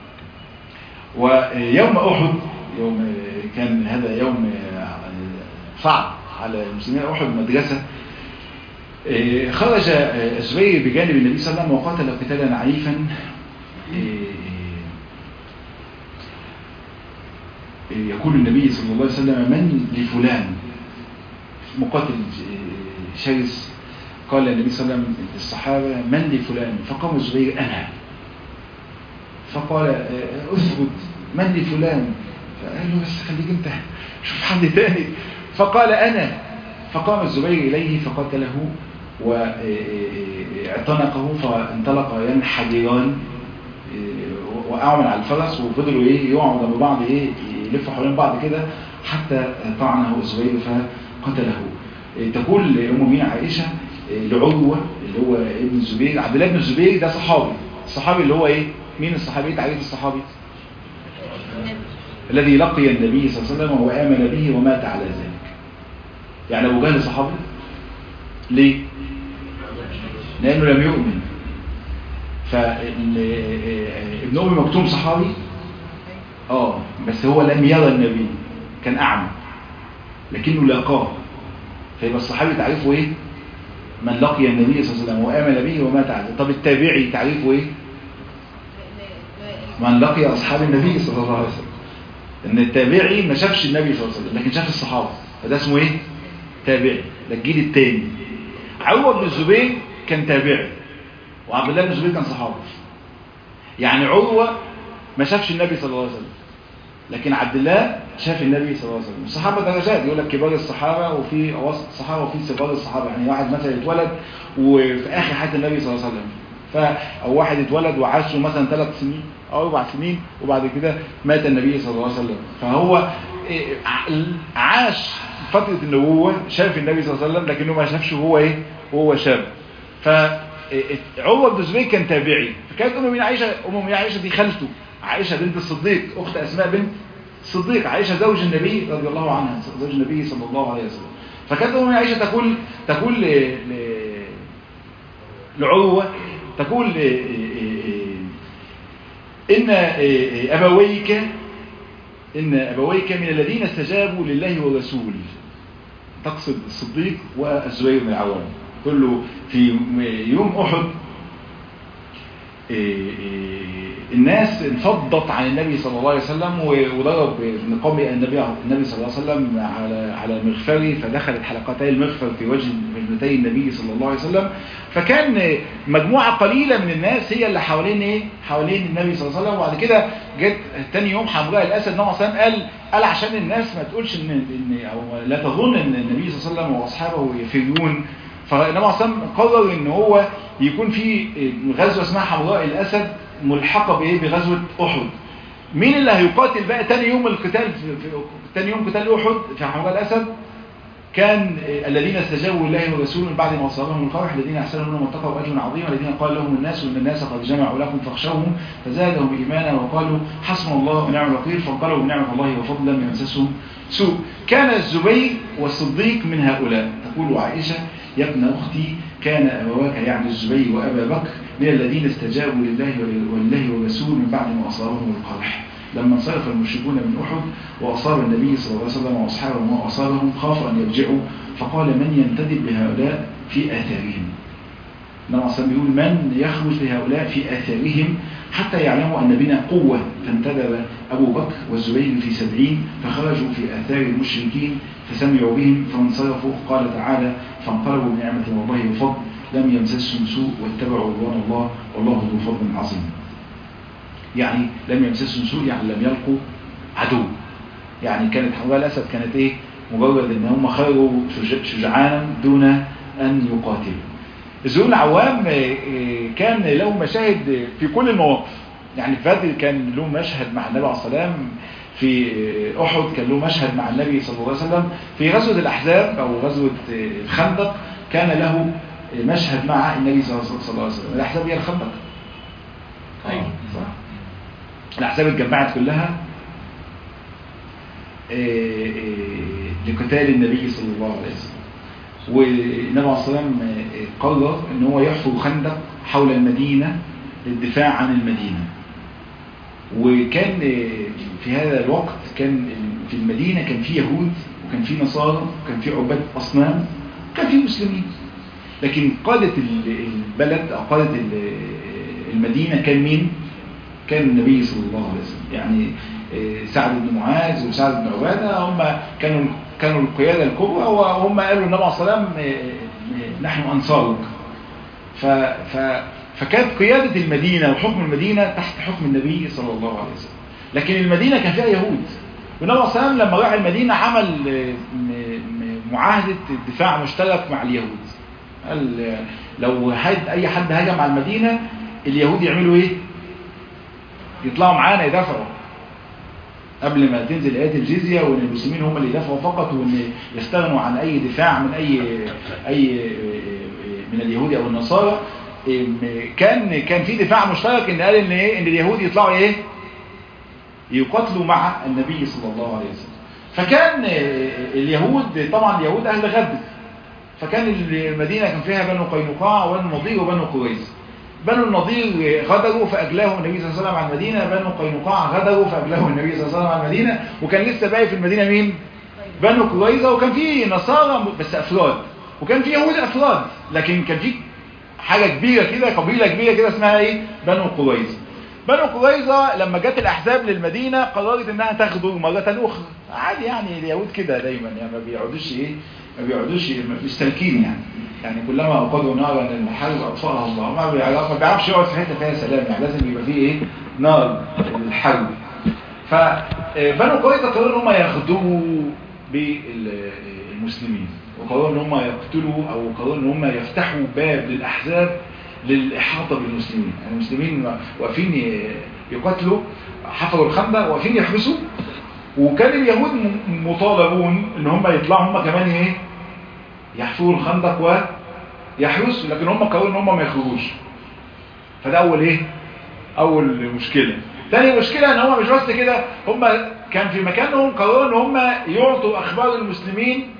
ويوم احد يوم كان هذا يوم صعب على المسلمين احد مدرسه خرج الزبير بجانب النبي صلى الله عليه وسلم وقاتل قتالا عنيفا يقول النبي صلى الله عليه وسلم من لفلان مقاتل شرس قال النبي صلى الله عليه وسلم للصحابة من لفلان فقام الزبير أنا فقال أثبت من لفلان فقال له بس خليك انت شوف حد تاني فقال أنا فقام الزبير إليه فقتله واعتنقه فانطلق ينحدران وقعوا من على الفرس وفضلوا ايه يقعوا جنب بعض ايه يلفوا حوالين بعض كده حتى طعنه الزبير فقتله تقول ام مين عائشه لعروه اللي هو ابن الزبير عبد الله بن الزبير ده صحابي الصحابي اللي هو ايه مين الصحابي تعريف الصحابي الذي لقي النبي صلى الله عليه وسلم وآمن به ومات على ذلك يعني ابو جهل صحابي ليه لانه لم يؤمن فابن ام مكتوم صحابي اه بس هو لم يرى النبي كان اعمى لكنه لاقاه فيبقى الصحابي تعريفه ايه من لقي النبي صلى الله عليه وسلم وامن به ومات عليه طب التابعي تعريفه ايه من لقي اصحاب النبي صلى الله عليه وسلم ان التابعي ما شافش النبي صلى الله عليه وسلم لكن شاف الصحابه فده اسمه ايه تابعي ده الجيل الثاني عروه بن الزبير كان تابعي وعبد الله بن الزبير كان صحابي يعني عروه ما شافش النبي صلى الله عليه وسلم لكن عبد الله شاف النبي صلى الله عليه وسلم الصحابه درجات يقول لك كبار الصحابه وفي اواسط الصحابه وفي صغار الصحابه يعني واحد مثلا اتولد وفي اخر حياه النبي صلى الله عليه وسلم ف او واحد اتولد وعاش مثلا ثلاث سنين او اربع سنين وبعد كده مات النبي صلى الله عليه وسلم فهو عاش فتره النبوه شاف النبي صلى الله عليه وسلم لكنه ما شافش هو ايه وهو شاب ف عروه بن الزبير كان تابعي فكانت ام من عائشه ام من عائشه دي خالته عائشه بنت الصديق اخت اسماء بنت الصديق عائشه زوج النبي رضي الله عنها زوج النبي صلى الله عليه وسلم فكانت ام من عائشه تقول تقول ل... ل... لعروه تقول ان ابويك ان ابويك من الذين استجابوا لله والرسول تقصد الصديق والزبير بن العوام تقول له في يوم احد الناس انفضت عن النبي صلى الله عليه وسلم وضرب نقام النبي النبي صلى الله عليه وسلم على على مغفره فدخلت حلقتي المغفر في وجه ابنتي النبي صلى الله عليه وسلم فكان مجموعة قليلة من الناس هي اللي حوالين ايه حوالين النبي صلى الله عليه وسلم وبعد كده جت تاني يوم حمراء الاسد النبي صلى الله عليه وسلم قال قال عشان الناس ما تقولش ان ان او لا تظن ان النبي صلى الله عليه وسلم واصحابه يفرون فالنبي صلى الله عليه وسلم قرر ان هو يكون في غزوه اسمها حمراء الاسد ملحقه بايه بغزوه احد مين اللي هيقاتل بقى تاني يوم القتال في, في تاني يوم قتال احد في حمراء الاسد كان الذين استجابوا لله ورسوله من بعد ما اصابهم القرح الذين احسنوا منهم واتقوا اجر عظيم الذين قال لهم الناس ان الناس قد جمعوا لكم فاخشوهم فزادهم ايمانا وقالوا حسبنا الله ونعم الوكيل فانقلبوا بنعمه الله وفضلا لم يمسسهم سوء كان الزبير والصديق من هؤلاء تقول عائشه يا ابن اختي كان ابواك يعني الزبير وابا بكر من الذين استجابوا لله ولله ورسوله من بعد ما اصابهم القرح لما انصرف المشركون من أحد وأصاب النبي صلى الله عليه وسلم وأصحابه ما أصابهم خافوا أن يرجعوا فقال من ينتدب بهؤلاء في آثارهم النبي صلى بيقول من يخرج لهؤلاء في آثارهم حتى يعلموا أن بنا قوة فانتدب أبو بكر والزبير في سبعين فخرجوا في آثار المشركين فسمعوا بهم فانصرفوا قال تعالى فانقلبوا بنعمة الله وفضل لم يمسسهم سوء واتبعوا رضوان الله والله ذو فضل عظيم يعني لم يمسسهم سوء يعني لم يلقوا عدو يعني كانت حمراء الأسد كانت ايه مجرد ان هم خرجوا شجعانا دون ان يقاتلوا الزهور العوام كان له مشاهد في كل المواقف يعني في بدر كان له مشهد مع النبي عليه الصلاه والسلام في احد كان له مشهد مع النبي صلى الله عليه وسلم في غزوه الاحزاب او غزوه الخندق كان له مشهد مع النبي صلى الله عليه وسلم الاحزاب هي الخندق ايوه صح الأحزاب اتجمعت كلها لقتال النبي صلى الله عليه وسلم والنبي عليه الصلاة والسلام قرر ان هو يحفر خندق حول المدينة للدفاع عن المدينة وكان في هذا الوقت كان في المدينة كان في يهود وكان في نصارى وكان في عباد أصنام وكان في مسلمين لكن قادة البلد أو قادة المدينة كان مين؟ كان النبي صلى الله عليه وسلم يعني سعد بن معاذ وسعد بن عبادة هم كانوا كانوا القيادة الكبرى وهم قالوا النبي عليه الصلاة والسلام نحن أنصارك ف ف فكانت قيادة المدينة وحكم المدينة تحت حكم النبي صلى الله عليه وسلم لكن المدينة كان فيها يهود والنبي عليه الصلاة والسلام لما راح المدينة عمل معاهدة دفاع مشترك مع اليهود قال لو حد أي حد هجم على المدينة اليهود يعملوا ايه يطلعوا معانا يدافعوا قبل ما تنزل آيات الجزية وان المسلمين هم اللي يدافعوا فقط وان يستغنوا عن اي دفاع من اي اي من اليهود او النصارى كان كان في دفاع مشترك ان قال ان ايه ان اليهود يطلعوا ايه يقاتلوا مع النبي صلى الله عليه وسلم فكان اليهود طبعا اليهود اهل غد فكان المدينة كان فيها بنو قينقاع وبنو نضير وبنو قريظ بنو النضير غدروا فأجلاهم النبي صلى الله عليه وسلم عن المدينة بنو قينقاع غدروا فأجلاهم النبي صلى الله عليه وسلم عن المدينة وكان لسه باقي في المدينة مين بنو قريظة وكان في نصارى بس أفراد وكان في يهود أفراد لكن كان في حاجة كبيرة كده قبيلة كبيرة كده اسمها ايه بنو قريظة بنو قريظة لما جت الأحزاب للمدينة قررت انها تغدر مرة أخرى عادي يعني اليهود كده دايما يعني ما بيقعدوش ايه ما بيقعدوش مستلكين يعني يعني كلما اوقدوا نارا للحرب اطفاها الله ما بيعرف ما بيعرفش يقعد في حته فيها سلام يعني لازم يبقى فيه ايه نار الحرب فبنو قريظه قرروا ان هم ياخدوا بالمسلمين وقرروا ان هم يقتلوا او قرروا ان هم يفتحوا باب للاحزاب للاحاطه بالمسلمين يعني المسلمين واقفين يقاتلوا حفروا الخندق واقفين يحرسوا وكان اليهود مطالبون ان هم يطلعوا هم كمان ايه يحفروا الخندق ويحرسوا لكن هم قرروا ان هم ما يخرجوش فده اول ايه اول مشكله تاني مشكله ان هم مش بس كده هم كان في مكانهم قرروا ان هم يعطوا اخبار المسلمين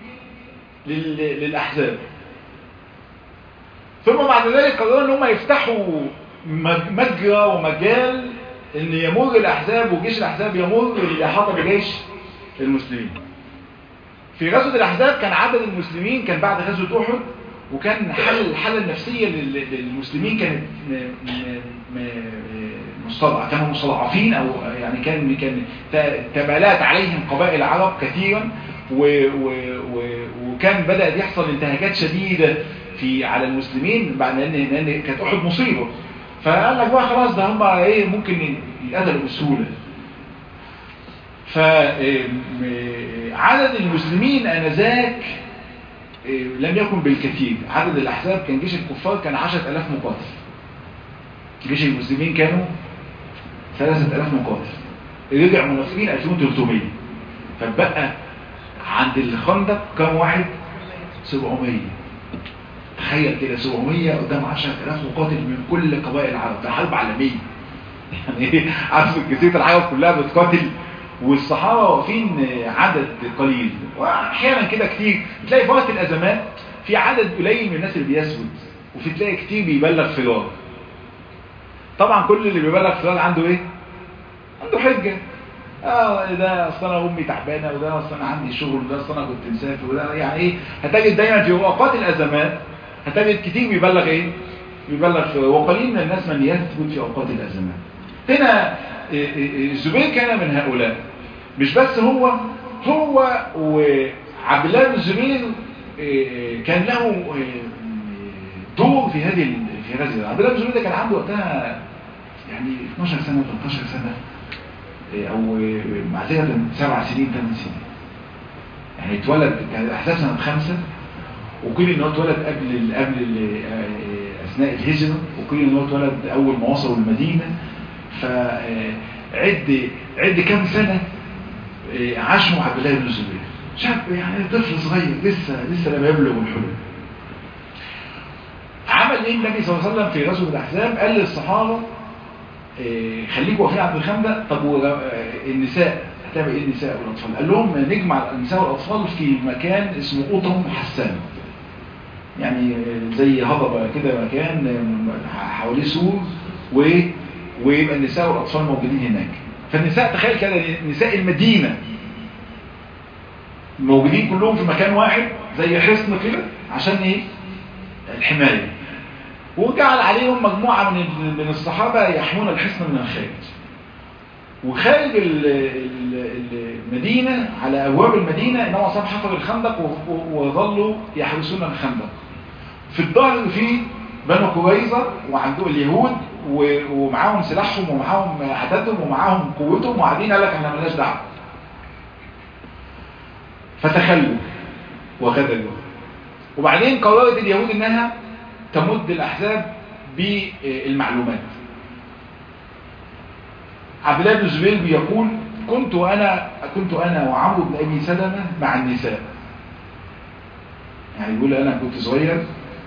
للاحزاب ثم بعد ذلك قرروا ان هم يفتحوا مجرى ومجال ان يمر الاحزاب وجيش الاحزاب يمر للاحاطه بجيش المسلمين في غزوه الاحزاب كان عدد المسلمين كان بعد غزوه احد وكان حل الحالة النفسية لل- للمسلمين كانت م- م- م- مستضعف كانوا مستضعفين او يعني كان كان ت- تبالات عليهم قبائل العرب كثيرا و و و وكان بدأت يحصل انتهاكات شديدة في على المسلمين بعد ان لان كانت احد مصيبة فقال لك بقى خلاص ده هم ايه ممكن يتقتلوا بسهولة فعدد المسلمين انذاك إيه، لم يكن بالكثير عدد الأحزاب كان جيش الكفار كان 10000 مقاتل جيش المسلمين كانوا 3000 مقاتل رجع منافقين 2300 فبقى عند الخندق كم واحد 700 تخيل كده 700 قدام 10000 مقاتل من كل قبائل العرب ده حرب عالمية يعني ايه عارف جزيرة العرب كلها بتقاتل والصحابة واقفين عدد قليل واحيانا كده كتير تلاقي في وقت الازمات في عدد قليل من الناس اللي بيسود وفي تلاقي كتير بيبلغ فرار طبعا كل اللي بيبلغ فرار عنده ايه عنده حجة اه ده اصل انا امي تعبانه وده اصل انا عندي شغل وده اصل انا كنت مسافر وده يعني ايه هتجد دايما في اوقات الازمات هتجد كتير بيبلغ ايه بيبلغ فرار وقليل من الناس من يثبت في اوقات الازمات هنا إيه إيه الزبير كان من هؤلاء مش بس هو هو وعبد الله بن الزبير إيه، كان له دور في هذه ال- في هذه عبد الله بن الزبير ده كان عنده وقتها يعني 12 سنه 13 سنه إيه، او معذره سبع سنين ثمان سنين يعني اتولد كان الاحداث سنه خمسه وقيل ان هو اتولد قبل ال قبل ال اثناء الهجره وقيل ان هو اتولد اول ما وصلوا المدينه فعد عد كام سنه إيه، عاش مع عبد الله بن الزبير شاب يعني طفل صغير لسه لسه لم يبلغ الحلم عمل ايه النبي صلى الله عليه وسلم في غزوه الاحزاب قال للصحابه إيه، خليكوا واقفين عند الخندق طب و- آه، النساء هتعمل ايه النساء والاطفال قال لهم نجمع النساء والاطفال في مكان اسمه قطم حسان يعني زي هضبة كده مكان حواليه سور و... ويبقى النساء والأطفال موجودين هناك فالنساء تخيل كده نساء المدينة موجودين كلهم في مكان واحد زي حصن كده عشان ايه الحماية وجعل عليهم مجموعة من ال- من الصحابة يحمون الحصن من الخارج وخارج ال- ال- المدينة على أبواب المدينة إنهم أصحاب حفر الخندق و- و- وظلوا يحرسون الخندق في الظهر في بنو قريظة وعندهم اليهود و- ومعاهم سلاحهم ومعاهم عددهم ومعاهم قوتهم وقاعدين قال لك احنا مالناش دعوه فتخلوا وخذلوا وبعدين قررت اليهود انها تمد الاحزاب بالمعلومات عبد الله بن الزبير بيقول كنت انا كنت انا وعمرو بن ابي سلمة مع النساء يعني يقول انا كنت صغير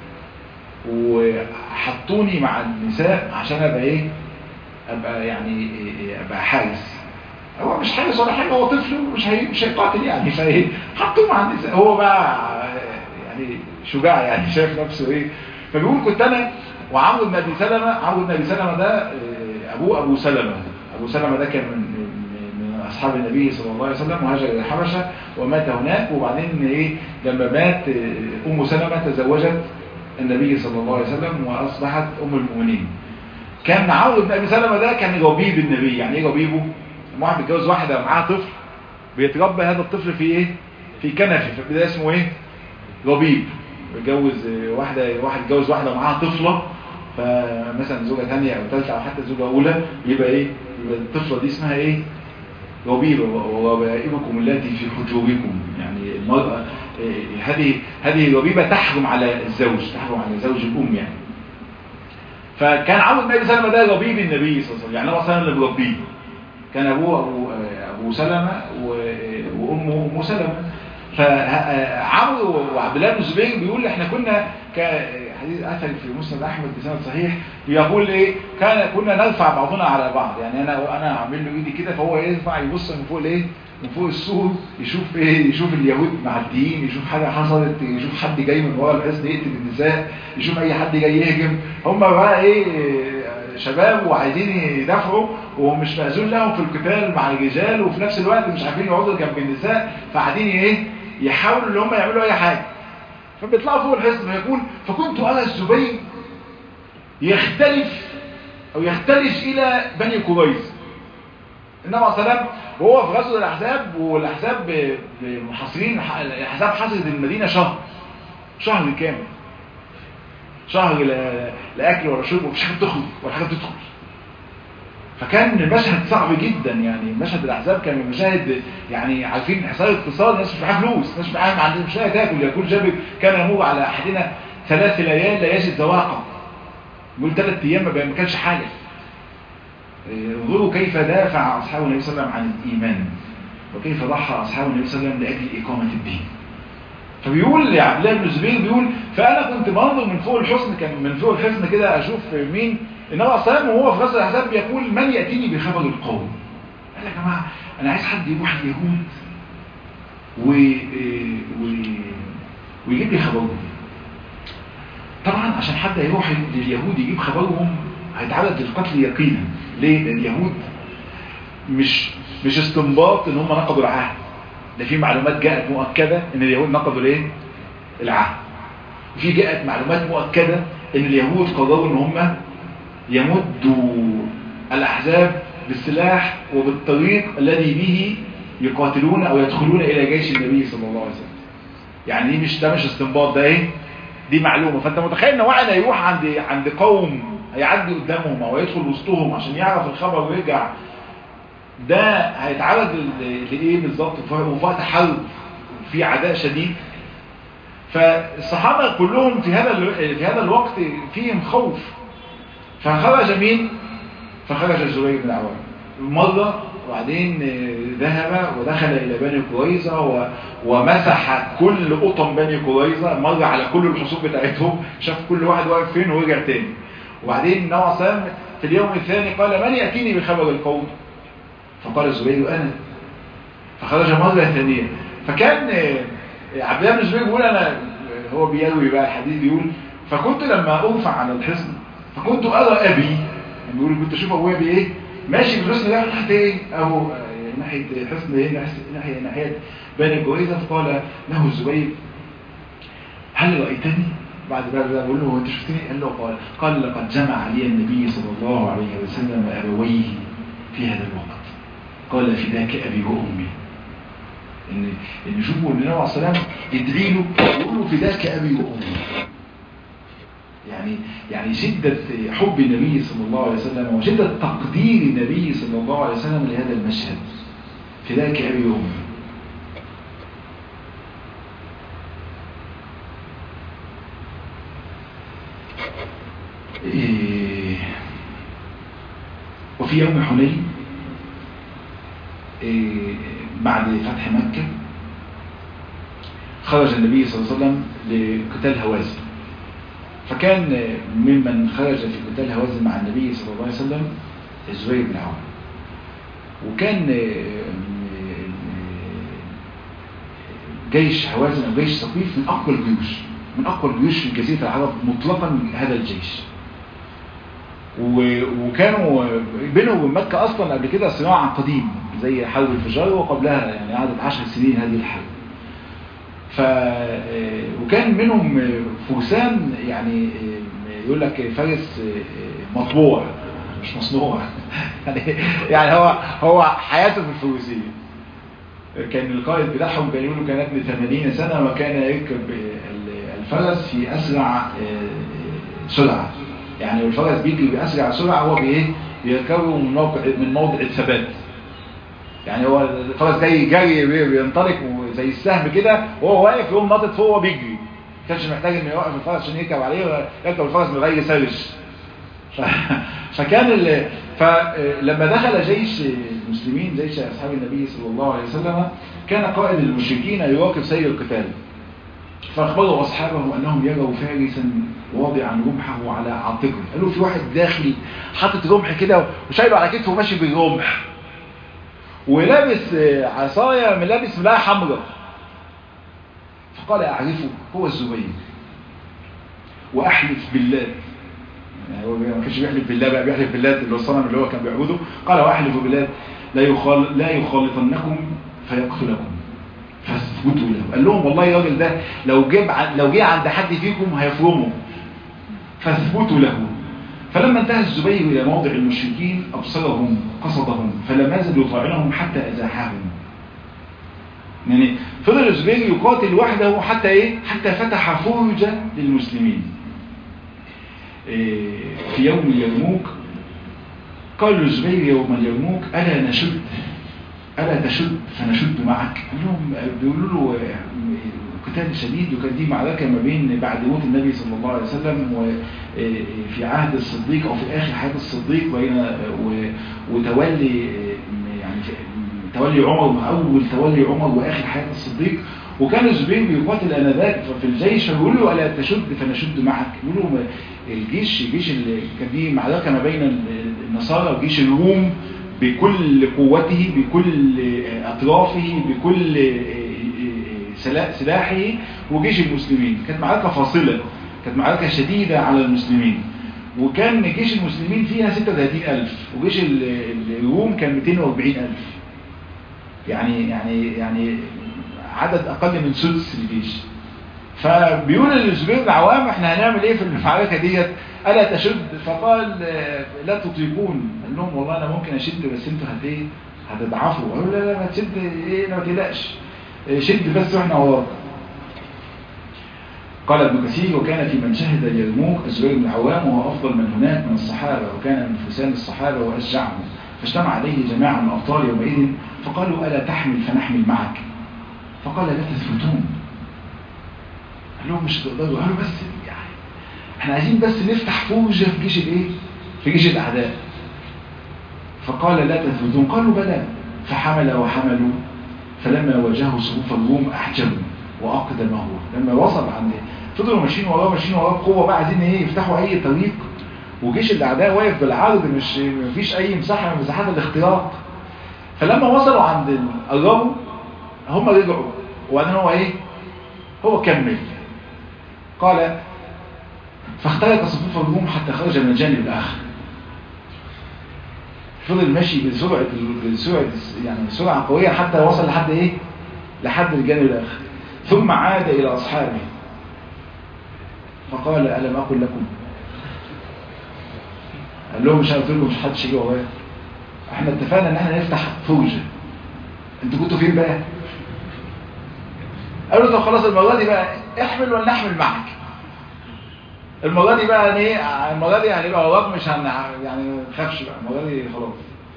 وحطوني مع النساء عشان ابقى ايه ابقى يعني إيه ابقى حارس هو مش حارس ولا حاجه هو طفل ومش هي مش هيقاتل يعني فايه حطوه مع النساء هو بقى يعني شجاع يعني شايف نفسه ايه فبيقول كنت انا وعمرو بن ابي سلمة عمرو بن ابي سلمة ده إيه، ابوه ابو سلمة ابو سلمة ده كان من من- من اصحاب النبي صلى الله عليه وسلم وهاجر الى الحبشه ومات هناك وبعدين ايه لما مات إيه، ام سلمة تزوجت النبي صلى الله عليه وسلم واصبحت ام المؤمنين كان عمرو بن ابي سلمة ده كان ربيب النبي يعني ايه ربيبه واحد بيتجوز واحده معاها طفل بيتربى هذا الطفل في ايه في كنفه فده اسمه ايه ربيب بيتجوز واحده واحد اتجوز واحده معاها طفله فمثلا زوجه ثانيه او ثالثه او حتى زوجه اولى يبقى ايه يبقى الطفله دي اسمها ايه ربيبه وربائبكم التي في حجوركم يعني المراه إيه، هذه هذه ربيبه تحرم على الزوج تحرم على زوج الام يعني فكان عمرو بن ابي سلمة ده ربيب النبي صلى الله عليه وسلم يعني هو اصلا اللي مربيه كان ابوه ابو ابو سلمة و- وامه ام سلمة فعمرو وعبد الله بن الزبير بيقول احنا كنا كحديث اثر في مسند احمد بسند صحيح بيقول ايه كان كنا نرفع بعضنا على بعض يعني انا انا اعمل له ايدي كده فهو يرفع يبص من فوق الايه من فوق السور يشوف ايه يشوف اليهود معديين يشوف حاجه حصلت يشوف حد جاي من ورا الحصن يقتل النساء يشوف اي حد جاي يهجم هم بقى ايه شباب وعايزين يدافعوا ومش مأذون لهم في القتال مع الرجال وفي نفس الوقت مش عارفين يقعدوا جنب النساء فقاعدين ايه يحاولوا ان هم يعملوا اي حاجه فبيطلعوا فوق الحصن فيقول فكنت أرى الزبير يختلف أو يختلف إلى بني قريظ النبي عليه السلام وهو في غزوة الأحزاب والأحزاب محاصرين الأحزاب حصرت المدينة شهر شهر كامل شهر لا, لا أكل ولا شرب ومفيش حاجة تخرج ولا حاجة تدخل فكان المشهد صعب جدا يعني مشهد الأحزاب كان مشاهد يعني عارفين حصار اقتصاد الناس مش معاها فلوس الناس مش معاها ما عندهمش لاقي تاكل يقول جابر كان يمر على أحدنا ثلاث ليال لا يجد ذواقا يقول ثلاث أيام ما كانش حاجة انظروا كيف دافع أصحاب النبي صلى الله عليه وسلم عن الإيمان وكيف ضحى أصحاب النبي صلى الله عليه وسلم لأجل إقامة الدين فبيقول عبد الله بن الزبير بيقول فأنا كنت بنظر من فوق الحصن كان من فوق الحصن كده أشوف مين النبي عليه الصلاة وهو في غزوة الأحزاب بيقول من يأتيني بخبر القوم قال يا جماعة أنا عايز حد يروح اليهود و... و... ويجيب لي خبرهم طبعا عشان حد يروح لليهود يجيب خبرهم هيتعرض للقتل يقينا ليه؟ لأن اليهود مش مش استنباط ان هم نقضوا العهد ده في معلومات جاءت مؤكدة ان اليهود نقضوا الايه؟ العهد وفي جاءت معلومات مؤكدة ان اليهود قرروا ان هم يمدوا الأحزاب بالسلاح وبالطريق الذي به يقاتلون أو يدخلون إلى جيش النبي صلى الله عليه وسلم يعني دي مش ده مش استنباط ده ايه دي معلومة فانت متخيل ان واحد هيروح عند عند قوم هيعدي قدامهم او يدخل وسطهم عشان يعرف الخبر ويرجع ده هيتعرض لايه بالظبط وفي وقت حرب في عداء شديد فالصحابة كلهم في هذا في هذا الوقت فيهم خوف فخرج مين فخرج الزبير بن العوام مرة وبعدين ذهب ودخل إلى بني قريظة ومسح كل قطن بني قريظة مر على كل الحصول بتاعتهم شاف كل واحد واقف فين ورجع تاني وبعدين نوع سام في اليوم الثاني قال من يأتيني بخبر القوم فقال الزبير أنا فخرج مرة ثانية فكان عبد الله بن الزبير بيقول أنا هو بيروي بقى الحديث بيقول فكنت لما أرفع على الحصن فكنت أرى أبي بيقول كنت أشوف أبويا بإيه ماشي بالحصن ده ناحية إيه أو ناحية حصن إيه ناحية ناحية بني قريظة فقال له الزبير هل رأيتني بعد بقى بقول له انت شفتني قال له قال قال لقد جمع لي النبي صلى الله عليه وسلم أبويه في هذا الوقت قال فداك أبي وأمي ان ان شوفوا النبي عليه الصلاه يدعي له ويقول له فداك ابي وامي يعني يعني شدة حب النبي صلى الله عليه وسلم وشدة تقدير النبي صلى الله عليه وسلم لهذا المشهد فداك أبي وأمي إيه وفي يوم حنين إيه بعد فتح مكة خرج النبي صلى الله عليه وسلم لقتال هوازن فكان ممن خرج في قتال هوازن مع النبي صلى الله عليه وسلم الزبير بن عوام وكان جيش هوازن او جيش ثقيف من اقوى الجيوش من اقوى الجيوش في جزيره العرب مطلقا هذا الجيش وكانوا بينه وبين مكه اصلا قبل كده صراع قديم زي حرب الفجار وقبلها يعني قعدت 10 سنين هذه الحرب ف وكان منهم فرسان يعني يقول لك فارس مطبوع مش مصنوع يعني يعني هو هو حياته في الفروسيه كان القائد بتاعهم كان يقولوا كان ابن 80 سنه وكان يركب الفرس في اسرع سرعه يعني الفرس بيجري باسرع سرعه هو بايه بيركبه من موقع من موضع الثبات يعني هو الفرس جاي جري بينطلق زي السهم كده وهو واقف يقوم ناطط فوق وبيجري ما كانش محتاج انه يوقف الفرس عشان يركب عليه يركب الفرس من غير سرج ف... فكان ال... فلما دخل جيش المسلمين جيش اصحاب النبي صلى الله عليه وسلم كان قائد المشركين يراقب سير القتال فاخبروا اصحابه انهم يروا فارسا واضعا رمحه على عاتقه قالوا في واحد داخل حاطط رمح كده وشايله على كتفه وماشي بالرمح ولابس عصاية من لابس ملاية حمراء فقال أعرفه هو الزبير وأحلف بالله يعني هو ما كانش بيحلف بالله بقى بيحلف بالله اللي هو الصنم اللي هو كان بيعبده قال وأحلف بالله لا يخال لا يخالطنكم فيقتلكم فاثبتوا له قال لهم والله الراجل ده لو جاب لو جه عند حد فيكم هيفرمه فاثبتوا له فلما انتهى الزبير إلى موضع المشركين أبصرهم قصدهم فلم يزل يطاعنهم حتى أزاحهم يعني فضل الزبير يقاتل وحده حتى إيه؟ حتى فتح فرجة للمسلمين إيه في يوم اليرموك قال الزبير يوم اليرموك ألا نشد ألا تشد فنشد معك لهم بيقولوا له قتال شديد وكانت دي معركة ما بين بعد موت النبي صلى الله عليه وسلم وفي عهد الصديق أو في آخر حياة الصديق بين وتولي يعني تولي عمر أول تولي عمر وآخر حياة الصديق وكان الزبير بيقاتل انذاك في الجيش فبيقول له الا تشد فنشد معك بيقول له الجيش الجيش اللي كان دي معركه ما بين النصارى وجيش الروم بكل قوته بكل اطرافه بكل سلاحه وجيش المسلمين كانت معركه فاصله كانت معركه شديده على المسلمين وكان جيش المسلمين فيها 36000 وجيش الروم كان 240000 يعني يعني يعني عدد اقل من سدس الجيش فبيقول للزبير العوام احنا هنعمل ايه في المعركه ديت الا تشد فقال لا تطيقون قال لهم والله انا ممكن اشد بس انتوا هت ايه هتضعفوا قالوا لا لا ما تشد ايه ما تقلقش شد بس واحنا وراك قال ابن كثير وكان في من شهد اليرموك الزبير بن العوام وهو افضل من هناك من الصحابه وكان من فرسان الصحابه واشجعهم فاجتمع عليه جماعه من الابطال يومئذ فقالوا الا تحمل فنحمل معك فقال لا تثبتون قال لهم مش تقدروا قالوا بس يعني احنا عايزين بس نفتح فوجة في جيش الايه في جيش الاعداء فقال لا تثبتون قالوا بلى فحمل وحملوا فلما واجهوا صفوف الروم احجموا واقدمه لما وصل عند فضلوا ماشيين وراه ماشيين وراه بقوه بقى عايزين ايه يفتحوا اي طريق وجيش الاعداء واقف بالعرض مش مفيش اي مساحه من مساحات الاختراق فلما وصلوا عند قربوا هم رجعوا وبعدين هو ايه هو كمل قال فاخترق صفوف الروم حتى خرج من الجانب الاخر فضل ماشي بسرعه بسرعه يعني سرعه قويه حتى وصل لحد ايه لحد الجانب الاخر ثم عاد الى اصحابه فقال الم اقل لكم قال لهم مش قلت لكم مش حدش يجي ورايا احنا اتفقنا ان احنا نفتح فوجه انتوا كنتوا فين بقى قالوا طب خلاص المرة دي بقى احمل ولا نحمل معك المرة دي بقى ايه المرة دي هنبقى وراك مش هن يعني ما تخافش بقى المرة دي خلاص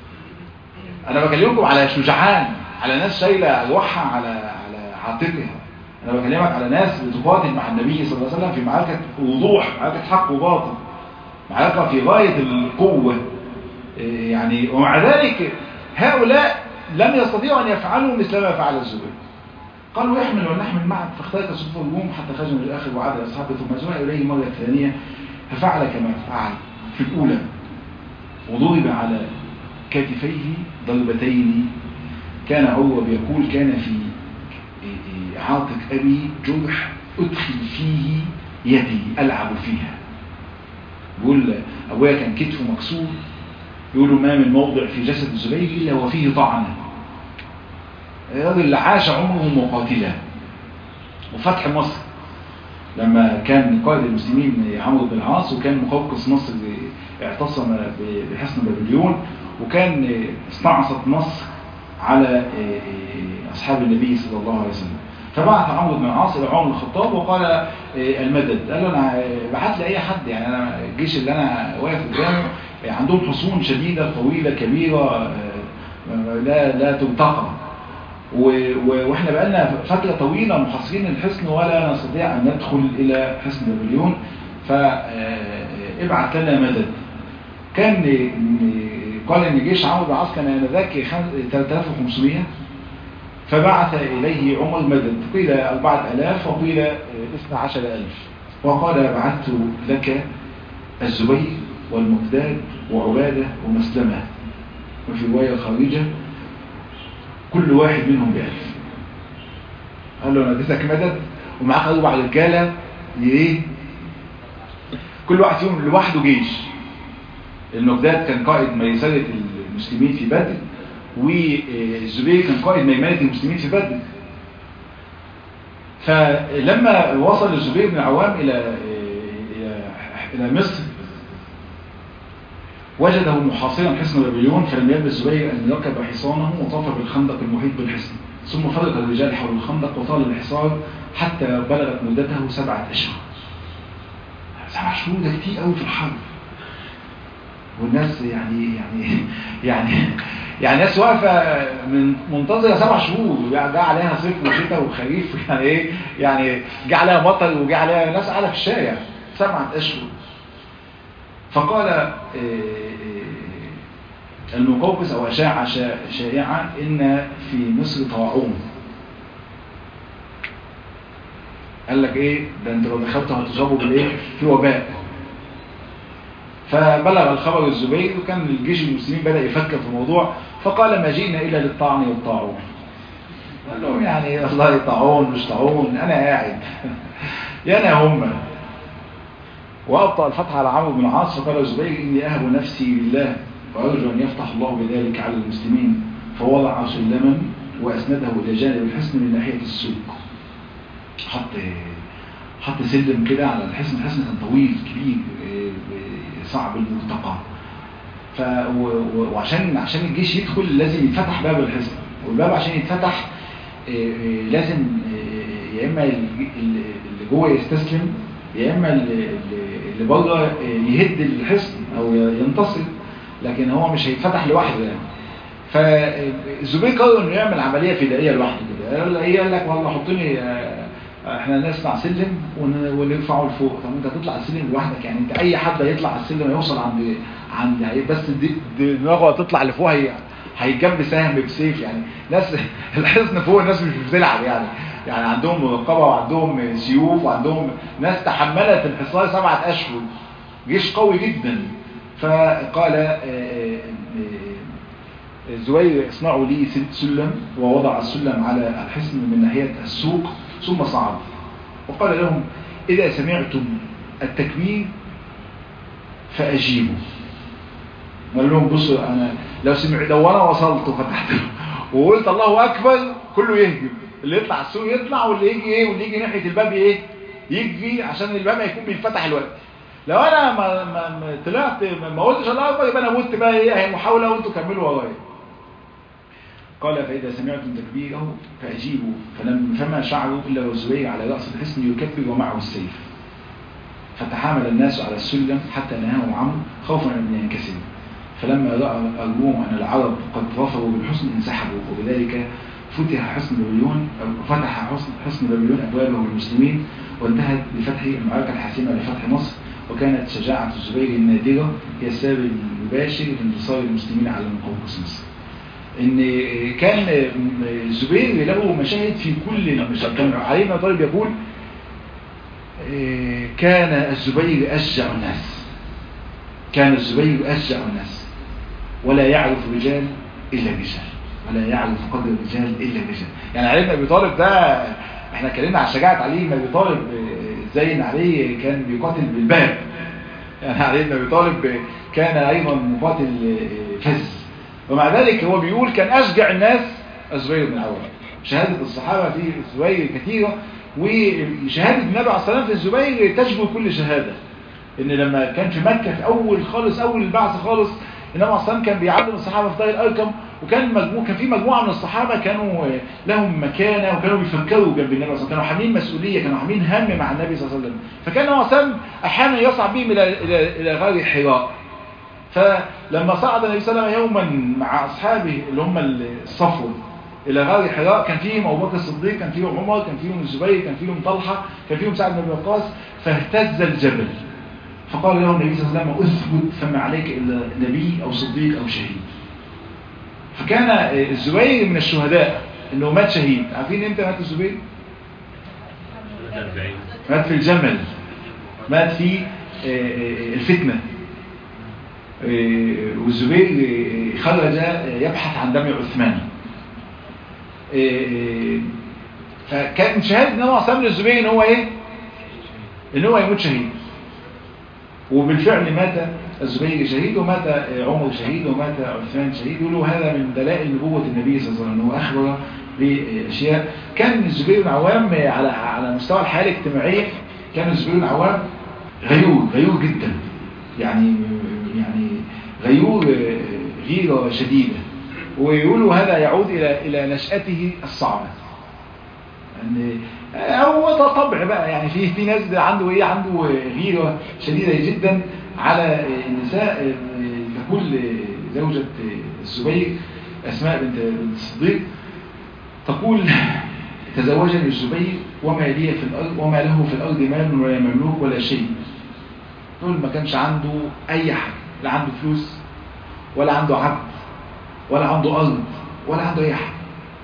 انا بكلمكم على شجعان على ناس شايله ارواحها على على عاتقها انا بكلمك على ناس بتقاتل مع النبي صلى الله عليه وسلم في معركه وضوح معركه حق وباطل معركه في غايه القوه يعني ومع ذلك هؤلاء لم يستطيعوا ان يفعلوا مثل ما فعل الزبير قالوا احمل ونحمل معك فاخترق صفوف الروم حتى خرج من الاخر وعاد اصحابه ثم جاء اليه مره ثانيه ففعل كما فعل في الاولى وضرب على كتفيه ضربتين كان عروه بيقول كان في عاتق ابي جرح ادخل فيه يدي العب فيها بيقول ابويا كان كتفه مكسور يقولوا ما من موضع في جسد الزبير الا وفيه طعنه الراجل عاش عمره مقاتلا وفتح مصر لما كان قائد المسلمين عمرو بن العاص وكان مقوقس مصر اعتصم بحصن بابليون وكان استعصت مصر على اصحاب النبي صلى الله عليه وسلم فبعث عمرو بن العاص الى عمر الخطاب وقال المدد قال له انا بعت لي اي حد يعني انا الجيش اللي انا واقف قدامه عندهم حصون شديده طويله كبيره لا لا تنتقى واحنا بقالنا فترة طويلة محاصرين الحصن ولا نستطيع ان ندخل الى حصن بابليون فابعت لنا مدد كان قال ان جيش عمرو بن العاص كان انذاك 3500 فبعث اليه عمر مدد قيل 4000 وقيل 12000 وقال بعثت لك الزبير والمقداد وعبادة ومسلمة وفي رواية خارجة كل واحد منهم بألف قال له انا اديتك مدد ومعاك اربع رجاله ايه كل واحد فيهم لوحده جيش المقداد كان قائد ميسرة المسلمين في بدر والزبير كان قائد ميمنة المسلمين في بدر فلما وصل الزبير بن عوام إلى إلى إلى مصر وجده محاصرا حصن بابليون فلم يلبس الزبير أن يركب حصانه وطاف بالخندق المحيط بالحصن ثم فرق الرجال حول الخندق وطال الحصار حتى بلغت مدته سبعة أشهر سبع شهور ده كتير قوي في الحرب والناس يعني يعني يعني يعني ناس واقفه من منتظره سبع شهور جه عليها صيف وشتاء وخريف يعني ايه يعني جه عليها مطر وجه عليها ناس قاعده في الشارع سبعه اشهر فقال المقوقس او اشاعه شائعه ان في مصر طاعون قال لك ايه ده انت لو دخلت هتصابوا بالايه في وباء فبلغ الخبر الزبير وكان الجيش المسلمين بدأ يفكر في الموضوع فقال ما جئنا إلا للطعن والطاعون قال لهم يعني والله طاعون مش طاعون أنا قاعد يا أنا هم وأبطأ الفتح على عمرو بن العاص فقال الزبير إني أهب نفسي لله وأرجو أن يفتح الله بذلك على المسلمين فوضع سلما وأسنده إلى جانب الحصن من ناحية السوق حط حط سلم كده على الحصن الحصن كان طويل كبير صعب المرتقى ف وعشان عشان الجيش يدخل لازم يتفتح باب الحصن والباب عشان يتفتح لازم يا اما اللي جوه يستسلم يا اما اللي بره يهد الحصن او ينتصر لكن هو مش هيتفتح لوحده يعني فالزبير قرر انه يعمل عمليه فدائيه لوحده كده قال لك والله حطني احنا نصنع سلم ونرفعه لفوق طب انت هتطلع السلم لوحدك يعني انت اي حد هيطلع على السلم يوصل عند عند بس دماغه هتطلع لفوق هي هيجنب سهم بسيف يعني ناس الحصن فوق الناس مش بتلعب يعني يعني عندهم مرقبه وعندهم سيوف وعندهم ناس تحملت الحصار سبعه اشهر جيش قوي جدا فقال زوير اصنعوا لي سلم ووضع السلم على الحصن من ناحيه السوق ثم صعد وقال لهم إذا سمعتم التكبير فأجيبوا قال لهم بصوا أنا لو سمع لو أنا وصلت وفتحت وقلت الله أكبر كله يهجم اللي يطلع السوق يطلع واللي يجي إيه واللي يجي ناحية الباب إيه يجري عشان الباب هيكون بيتفتح الوقت لو أنا ما, ما, ما طلعت ما قلتش الله أكبر يبقى أنا مت بقى إيه هي محاولة وأنتوا كملوا ورايا قال فإذا سمعتم تكبيره فأجيبوا فلم فما شعروا إلا والزبير على رأس الحصن يكبر ومعه السيف فتحامل الناس على السلم حتى نهاهم عمرو خوفا من ينكسروا فلما رأى الروم أن العرب قد ظفروا بالحصن انسحبوا وبذلك فتح حصن بابليون فتح حصن حصن بابليون أبوابه للمسلمين وانتهت بفتح المعركة الحاسمة لفتح مصر وكانت شجاعة الزبير النادرة هي السبب المباشر لانتصار المسلمين على مقوقس مصر ان كان الزبير له مشاهد في كل المشاهد كان علي بن ابي طالب يقول كان الزبير اشجع الناس كان الزبير اشجع الناس ولا يعرف رجال الا رجال ولا يعرف قدر الرجال الا رجال يعني علي بن ابي طالب ده احنا اتكلمنا عن شجاعه علي بن ابي طالب زي ان علي كان بيقاتل بالباب يعني علي بن ابي طالب كان ايضا مقاتل فز ومع ذلك هو بيقول كان أشجع الناس الزبير بن عوام شهادة الصحابة في الزبير كثيرة وشهادة النبي عليه الصلاة في الزبير تشبه كل شهادة إن لما كان في مكة في أول خالص أول البعث خالص النبي عليه الصلاة كان بيعلم الصحابة في دار الأركم وكان مجموع كان في مجموعة من الصحابة كانوا لهم مكانة وكانوا بيفكروا جنب النبي صلى الله عليه وسلم كانوا حاملين مسؤولية كانوا حاملين هم مع النبي صلى الله عليه وسلم فكان النبي صلى الله عليه وسلم أحيانا يصعد بهم إلى إلى إلى غار حراء فلما صعد النبي صلى الله عليه وسلم يوما مع أصحابه اللي هم الصفوة إلى غار حراء كان فيهم أبو بكر الصديق كان فيهم عمر كان فيهم الزبير كان فيهم طلحة كان فيهم سعد بن أبي وقاص فاهتز الجبل فقال له النبي صلى الله عليه وسلم اثبت فما عليك إلا نبي أو صديق أو شهيد فكان الزبير من الشهداء انه مات شهيد عارفين امتى مات الزبير مات في الجمل مات في الفتنة والزبير خرج يبحث عن دم عثمان فكان شهادة ان هو عصام للزبير ان هو ايه ان هو يموت شهيد وبالفعل مات الزبير شهيد ومات عمر شهيد ومات عثمان شهيد يقولوا هذا من دلائل نبوة النبي صلى الله عليه وسلم انه اخبر باشياء كان الزبير بن عوام على على مستوى الحياه الاجتماعيه كان الزبير بن عوام غيور غيور جدا يعني يعني غيور غيره شديده ويقولوا هذا يعود الى الى نشاته الصعبه ان هو ده طبع بقى يعني في في ناس عنده ايه عنده غيره شديده جدا على النساء تقول زوجة الزبير اسماء بنت الصديق تقول تزوجني الزبير وما لي في الارض وما له في الارض مال ولا مملوك ولا شيء تقول ما كانش عنده اي حاجه لا عنده فلوس ولا عنده عبد ولا عنده ارض ولا عنده اي حاجه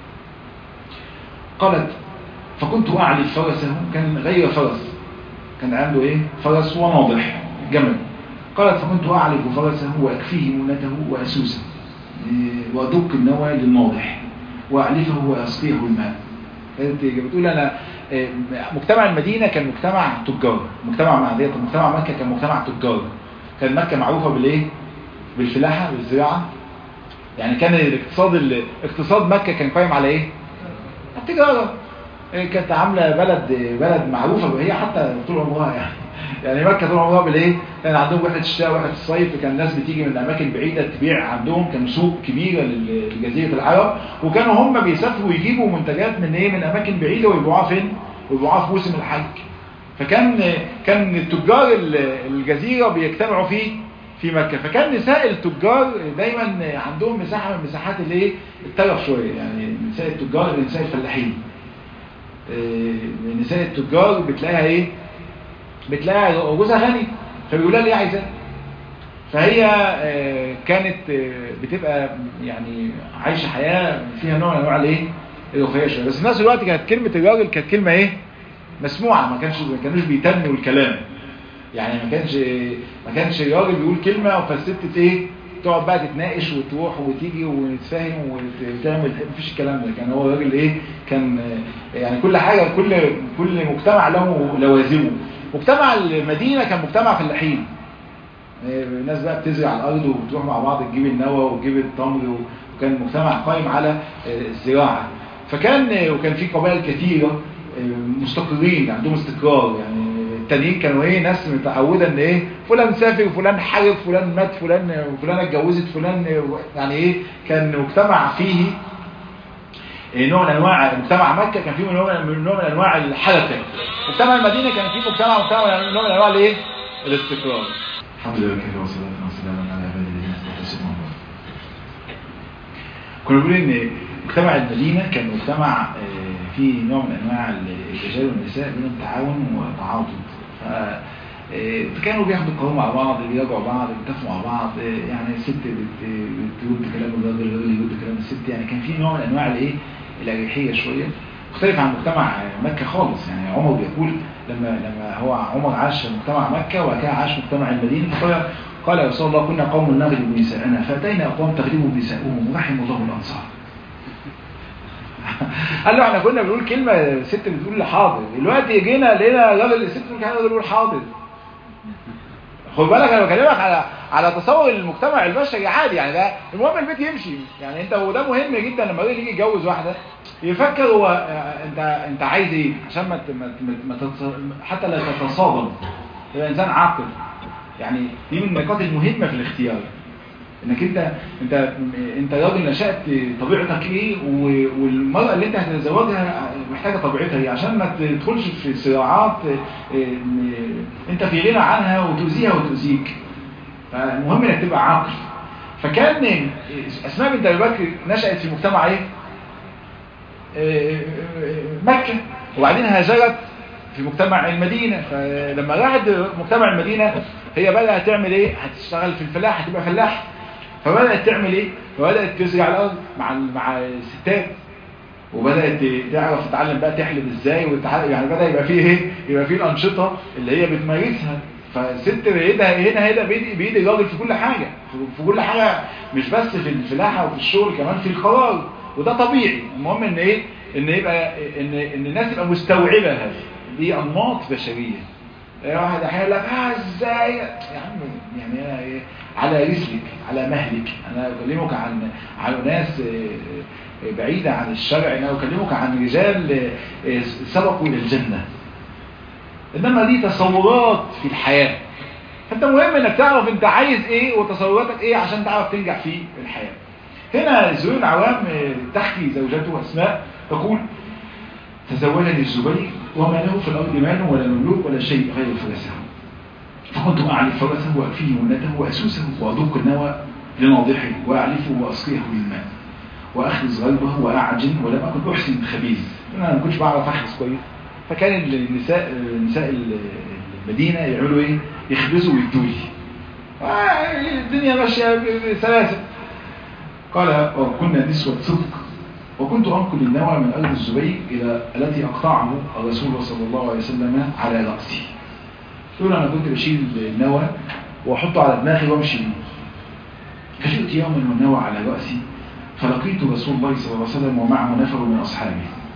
قالت فكنت أعلي فرسه كان غير فرس كان عنده إيه فرس وناضح جمل قالت فكنت أعلف فرسه وأكفيه مونته وأسوسه وأدق النوى للناضح وأعلفه وأسقيه الماء كانت بتقول أنا مجتمع المدينة كان مجتمع تجار مجتمع معدية مجتمع مكة كان مجتمع تجار كان مكة معروفة بالإيه بالفلاحة بالزراعة يعني كان الاقتصاد اقتصاد مكة كان قائم على إيه التجارة كانت عاملة بلد بلد معروفة هي حتى طول عمرها يعني يعني مكة طول عمرها بالايه كان عندهم وحدة الشتاء وحدة الصيف فكان الناس بتيجي من اماكن بعيدة تبيع عندهم كان سوق كبيرة لجزيرة العرب وكانوا هم بيسافروا ويجيبوا منتجات من ايه من اماكن بعيدة ويبيعوها فين ويبيعوها في موسم الحج فكان كان التجار الجزيرة بيجتمعوا في في مكة فكان نساء التجار دايما عندهم مساحة من مساحات الايه الترف شوية يعني نساء التجار نساء الفلاحين نساء التجار بتلاقيها ايه بتلاقيها جوزها غني فبيقول لها ليه عايزاه فهي كانت بتبقى يعني عايشه حياه فيها نوع من انواع الايه الرفاهيه شويه بس في نفس الوقت كانت كلمه الراجل كانت كلمه ايه مسموعه ما كانش ما كانوش بيتنوا الكلام يعني ما كانش ما كانش الراجل بيقول كلمه فالست ايه تقعد بقى تتناقش وتروح وتيجي ونتفاهم وتعمل مفيش الكلام ده كان هو الراجل ايه كان يعني كل حاجه كل كل مجتمع له لوازمه مجتمع المدينه كان مجتمع فلاحين الناس بقى بتزرع الارض وبتروح مع بعض تجيب النوى وتجيب التمر وكان مجتمع قائم على الزراعه فكان وكان في قبائل كثيره مستقرين عندهم استقرار يعني التانيين كانوا ايه ناس متعوده ان ايه فلان سافر فلان حارب فلان مات فلان فلان اتجوزت فلان يعني ايه كان مجتمع فيه نوع من انواع مجتمع مكه كان فيه نوع من نوع من انواع الحركه مجتمع المدينه كان فيه مجتمع مجتمع نوع من انواع الايه الاستقرار الحمد لله كده والصلاه والسلام على عباد الذين اصطفى كنا بنقول ان مجتمع المدينه كان مجتمع فيه نوع من انواع الرجال والنساء بينهم تعاون وتعاطف فكانوا بياخدوا القرار مع بعض بيراجعوا بعض بيتفقوا مع بعض يعني الست بترد كلام الراجل الراجل يرد كلام الست يعني كان في نوع من انواع الايه الاريحيه شويه مختلف عن مجتمع مكه خالص يعني عمر بيقول لما لما هو عمر عاش في مجتمع مكه وبعد كده عاش في مجتمع المدينه فقال قال يا رسول الله كنا قوم نغلب نساءنا فاتينا اقوام تغلب نساؤهم ورحم الله الانصار قال له احنا كنا بنقول كلمة ست بتقول لي حاضر دلوقتي جينا لقينا راجل الست كان بيقول حاضر خد بالك انا بكلمك على على تصور المجتمع البشري عادي يعني ده المهم البيت يمشي يعني انت وده مهم جدا لما الراجل يجي يتجوز واحده يفكر هو انت انت عايز ايه عشان ما ما حتى لا تتصادم تبقى انسان عاقل يعني دي من النقاط المهمه في الاختيار انك انت انت انت راجل نشأت طبيعتك ايه والمرأة اللي انت هتتزوجها محتاجة طبيعتها ايه عشان ما تدخلش في صراعات انت في غنى عنها وتؤذيها وتؤذيك فالمهم انك تبقى عاقل فكان اسماء بنت ابي بكر نشأت في مجتمع ايه مكة وبعدين هاجرت في مجتمع المدينة فلما راحت مجتمع المدينة هي بدأت تعمل ايه هتشتغل في الفلاح هتبقى فلاح فبدأت تعمل ايه فبدأت تزرع الارض مع مع الستات وبدأت تعرف تتعلم بقى تحلب ازاي وتتعلم يعني بدأ يبقى فيه ايه يبقى فيه الانشطة اللي هي بتمارسها فالست بايدها هنا هنا بايد بايد الراجل في كل حاجة في كل حاجة مش بس في الفلاحة وفي الشغل كمان في القرار وده طبيعي المهم ان ايه ان يبقى ان ان الناس تبقى مستوعبة هذا دي انماط بشرية واحد احيانا يقول لك اه ازاي يا عم يعني انا ايه على رسلك على مهلك انا اكلمك عن عن ناس بعيدة عن الشرع انا اكلمك عن رجال سبقوا الى الجنة انما دي تصورات في الحياة فانت مهم انك تعرف انت عايز ايه وتصوراتك ايه عشان تعرف تنجح في الحياة هنا الزبير العوام تحكي زوجته اسماء تقول تزوجني الزبير وما له في الارض مال ولا مملوك ولا شيء غير فرسه فكنت اعلف فرسه واكفيه منته واسوسه وادق النوى لناضحه واعلفه واسقيه بالماء واخرز غلبه واعجن ولم اكن احسن الخبيث انا ما كنتش بعرف اخرز كويس فكان النساء نساء المدينه يعملوا ايه يخبزوا ويدوا لي الدنيا ماشيه سلاسل قال وكنا نسوة صدق وكنت أنقل النوى من أرض الزبير إلى التي أقطعه الرسول صلى الله عليه وسلم على رأسي يقول أنا كنت بشيل النوى وأحطه على دماغي وامشي بيه فجئت يوما والنوى على رأسي فلقيت رسول الله صلى الله عليه وسلم ومعه نفر من أصحابه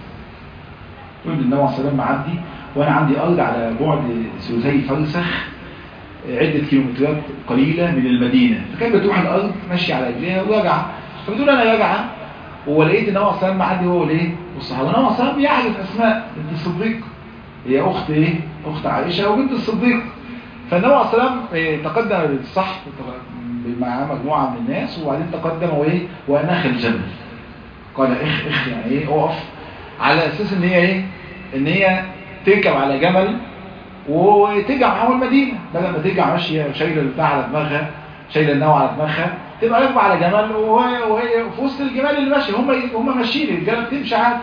يقول النوى صلى الله عليه وسلم معدي وأنا عندي أرض على بعد ثلثي فرسخ عدة كيلومترات قليلة من المدينة فكان بتروح الأرض ماشي على رجليها وراجعة فبتقول أنا راجعة ولقيت النبي صلى الله عليه وسلم معدي هو والايه والصحابة النبي صلى الله عليه وسلم يعرف أسماء بنت الصديق هي أخت إيه أخت عائشة وبنت الصديق فالنبي صلى الله عليه وسلم تقدم بالصح مع مجموعة من الناس وبعدين تقدم وإيه وأناخ الجبل قال إخ إخ يعني إيه أقف على أساس إن هي إيه إن هي تركب على جمل وترجع معاهم المدينة بدل ما ترجع ماشية شايلة البتاع على دماغها شايلة النوع على دماغها تبقى راكبة على جمل وهي, وهي في وسط الجمال اللي ماشية هم هم ماشيين الرجالة بتمشي عادي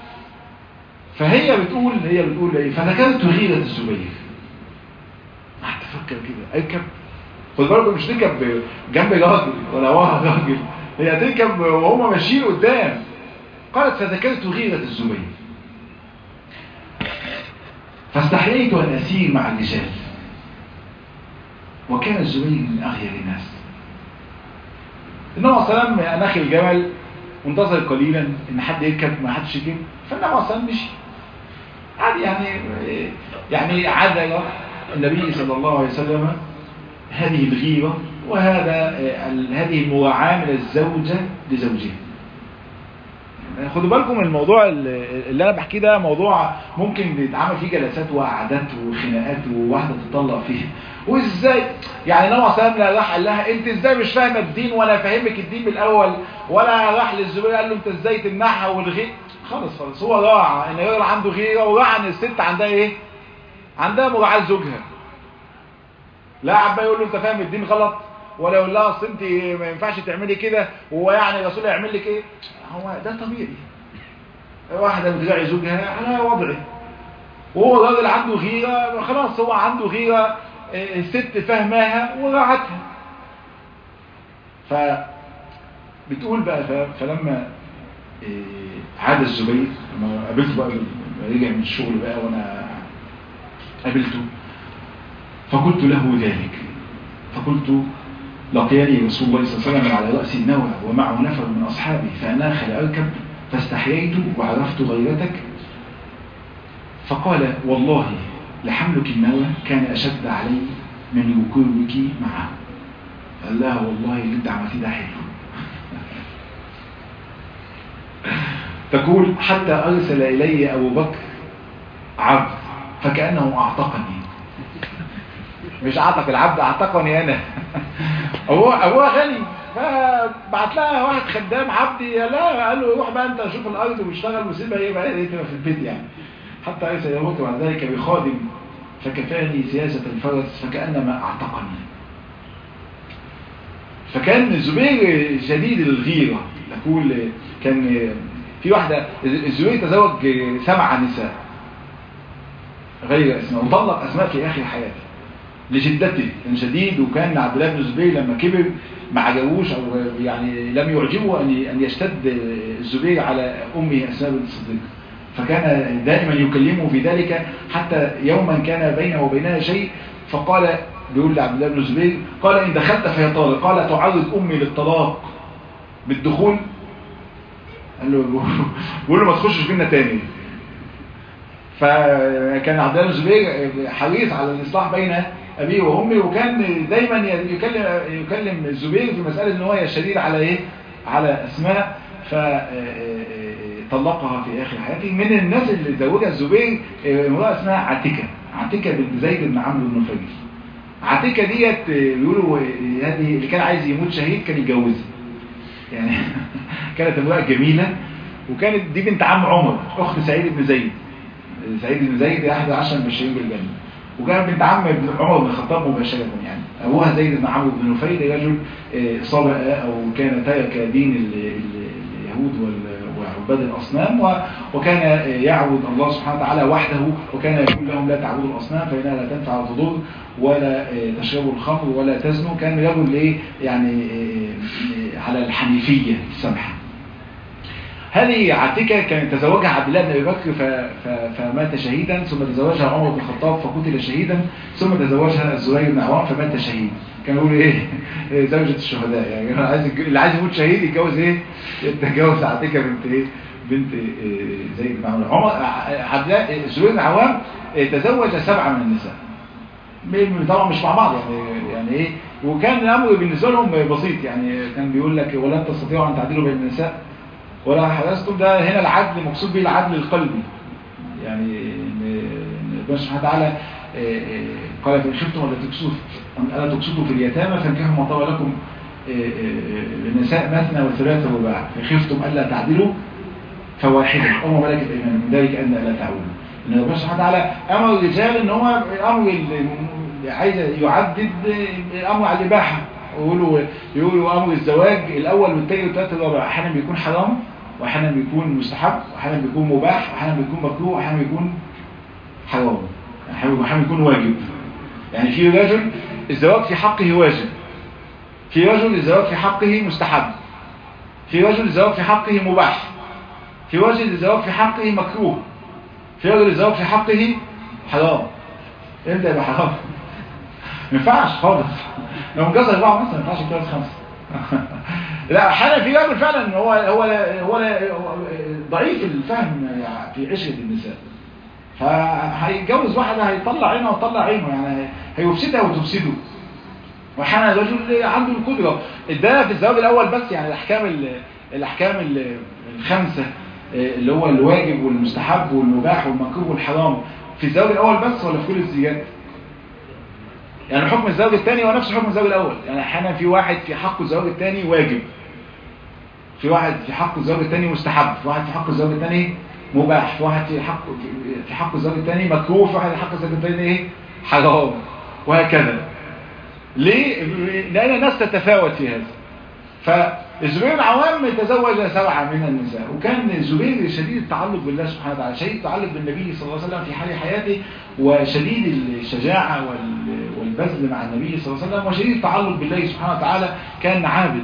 فهي بتقول هي بتقول ايه فذكرت غيرة الزبير قعدت افكر كده اركب خد بالكم مش تركب جنب راجل ولا ورا راجل هي تركب وهم ماشيين قدام قالت فذكرت غيرة الزبير فاستحييت أن أسير مع الرجال وكان الزبير من أغير الناس النبي صلى الله عليه وسلم أناخ الجبل منتظر قليلا إن حد يركب ما حدش يركب فالنبي صلى الله عليه وسلم مشي عادي يعني يعني عاد النبي صلى الله عليه وسلم هذه الغيرة وهذا هذه المراعاة من الزوجة لزوجها خدوا بالكم الموضوع اللي انا بحكيه ده موضوع ممكن يتعمل فيه جلسات وقعدات وخناقات وواحده تطلق فيه وازاي يعني نوع سلام لا راح قال لها انت ازاي مش فاهمه الدين ولا فاهمك الدين من الاول ولا راح للزبير قال له انت ازاي تمنعها والغي خالص خالص هو راعى ان الراجل عنده غيره وراعى ان الست عندها ايه عندها مراعاه لزوجها لا عبا يقول له انت فاهم الدين غلط ولا يقول لها اصل انت ما ينفعش تعملي كده وهو يعني الرسول هيعمل لك ايه هو ده طبيعي واحدة بتراعي زوجها على وضعه وهو الراجل عنده غيرة خلاص هو عنده غيرة الست فهماها وراعتها ف بتقول بقى فلما عاد الزبير لما قابلته بقى رجع من الشغل بقى وانا قابلته فقلت له ذلك فقلت لقياني رسول الله صلى الله عليه وسلم على رأس النوى ومعه نفر من أصحابي فأناخ لأركب فاستحييت وعرفت غيرتك فقال والله لحملك النوى كان أشد علي من ركوبك معه قال لها والله اللي انت عملتيه ده حلو تقول حتى أرسل إلي أبو بكر عبد فكأنه أعتقني مش اعتق العبد اعتقني انا ابوها ابوها غني فبعت لها واحد خدام عبدي لا قال له روح بقى انت شوف الارض واشتغل وسيبها ايه بقى ايه تبقى في البيت يعني حتى ارسل يموت بعد ذلك بخادم فكفاني سياسة الفرس فكأنما اعتقني فكان الزبير شديد الغيرة نقول كان في واحدة الزبير تزوج سبع نساء غير اسماء وطلق اسماء في اخر حياته لشدته كان شديد وكان عبد الله بن الزبير لما كبر ما عجبوش او يعني لم يعجبه ان ان يشتد الزبير على امه اسماء بنت الصديق فكان دائما يكلمه في ذلك حتى يوما كان بينه وبينها شيء فقال بيقول لعبد الله بن الزبير قال ان دخلت فهي طالق قال تعرض امي للطلاق بالدخول قال له بيقول له ما تخشش بينا تاني فكان عبد الله الزبير حريص على الإصلاح بين أبيه وأمه وكان دايما يكلم يكلم الزبير في مسألة ان هو شديد على إيه على أسماء فطلقها في آخر حياته من الناس اللي زوجها الزبير امرأة اسمها عتكة عتكة بنت زيد بن عمرو بن نفيل عتكة ديت بيقولوا هذه اللي كان عايز يموت شهيد كان يتجوزها يعني كانت امرأة جميلة وكانت دي بنت عم عمر اخت سعيد بن زيد سعيد بن زيد احد عشر المبشرين بالجنه وكانت بنت عم عمر بن الخطاب مباشره يعني ابوها زيد بن عمرو بن نفيل رجل صلى او كان ترك دين اليهود وعباد الاصنام وكان يعبد الله سبحانه وتعالى وحده وكان يقول لهم لا تعبدوا الاصنام فانها لا تنفع ولا تضر ولا تشربوا الخمر ولا تزنوا كان رجل ايه يعني على الحنيفيه السمحه هذه عتيكة كانت تزوجها عبد الله بن ابي بكر فمات شهيدا ثم تزوجها عمر بن الخطاب فقتل شهيدا ثم تزوجها الزبير بن عوام فمات شهيد كانوا يقولوا ايه زوجة الشهداء يعني عايز اللي عايز يموت شهيد يتجوز ايه يتجوز عتيكة بنت ايه بنت إيه زيد بن عمر عمر عبد الله الزبير بن عوام تزوج سبعة من النساء طبعا مش مع بعض يعني يعني ايه وكان الامر بالنسبه لهم بسيط يعني كان بيقول لك ولن تستطيعوا ان تعدلوا بين النساء ولا حدثتم ده هنا العدل مقصود به العدل القلبي يعني ربنا سبحانه وتعالى قال فإن خفتم ولا تكسوف ألا تقسطوا في اليتامى فانكحوا ما طاب لكم النساء مثنى وثلاثة ورباع فإن خفتم ألا تعدلوا فواحدة أو ملكة الإيمان من ذلك أن ألا تعودوا إن ربنا سبحانه وتعالى أمر الرجال إن هو أمر عايز يعدد الأمر على الإباحة يقولوا يقولوا امر الزواج الاول والثاني والثالث والرابع احيانا بيكون حرام واحيانا بيكون مستحب واحيانا بيكون مباح واحيانا بيكون مكروه واحيانا بيكون حرام واحيانا بيكون واجب يعني في رجل الزواج في حقه واجب في رجل الزواج في حقه مستحب في رجل الزواج في حقه مباح في رجل الزواج في حقه مكروه في رجل الزواج في حقه حرام امتى يبقى حرام ما ينفعش خالص لو مجوز أربعة مثلا ما ينفعش يتجوز خمسة لا احيانا في راجل فعلا هو هو هو ضعيف الفهم في عشرة النساء فهيتجوز واحدة هيطلع عينها ويطلع عينه يعني هيفسدها وتفسده واحيانا الرجل عنده القدرة ده في الزواج الاول بس يعني الاحكام الاحكام الخمسة اللي هو الواجب والمستحب والمباح والمكروه والحرام في الزواج الاول بس ولا في كل الزيجات يعني حكم الزوج الثاني هو نفس حكم الزوج الاول يعني احيانا في واحد في حق الزوج الثاني واجب في واحد في حق الزوج الثاني مستحب في واحد في حق الزوج الثاني مباح في واحد في حق في حق الزوج الثاني مكروه في واحد في حق الزوج الثاني ايه حرام وهكذا ليه لان الناس تتفاوت في هذا فالزبير العوام تزوج سبعة من النساء وكان الزبير شديد التعلق بالله سبحانه وتعالى شديد التعلق بالنبي صلى الله عليه وسلم في حال حياته وشديد الشجاعة والبذل مع النبي صلى الله عليه وسلم وشديد التعلق بالله سبحانه وتعالى كان عابد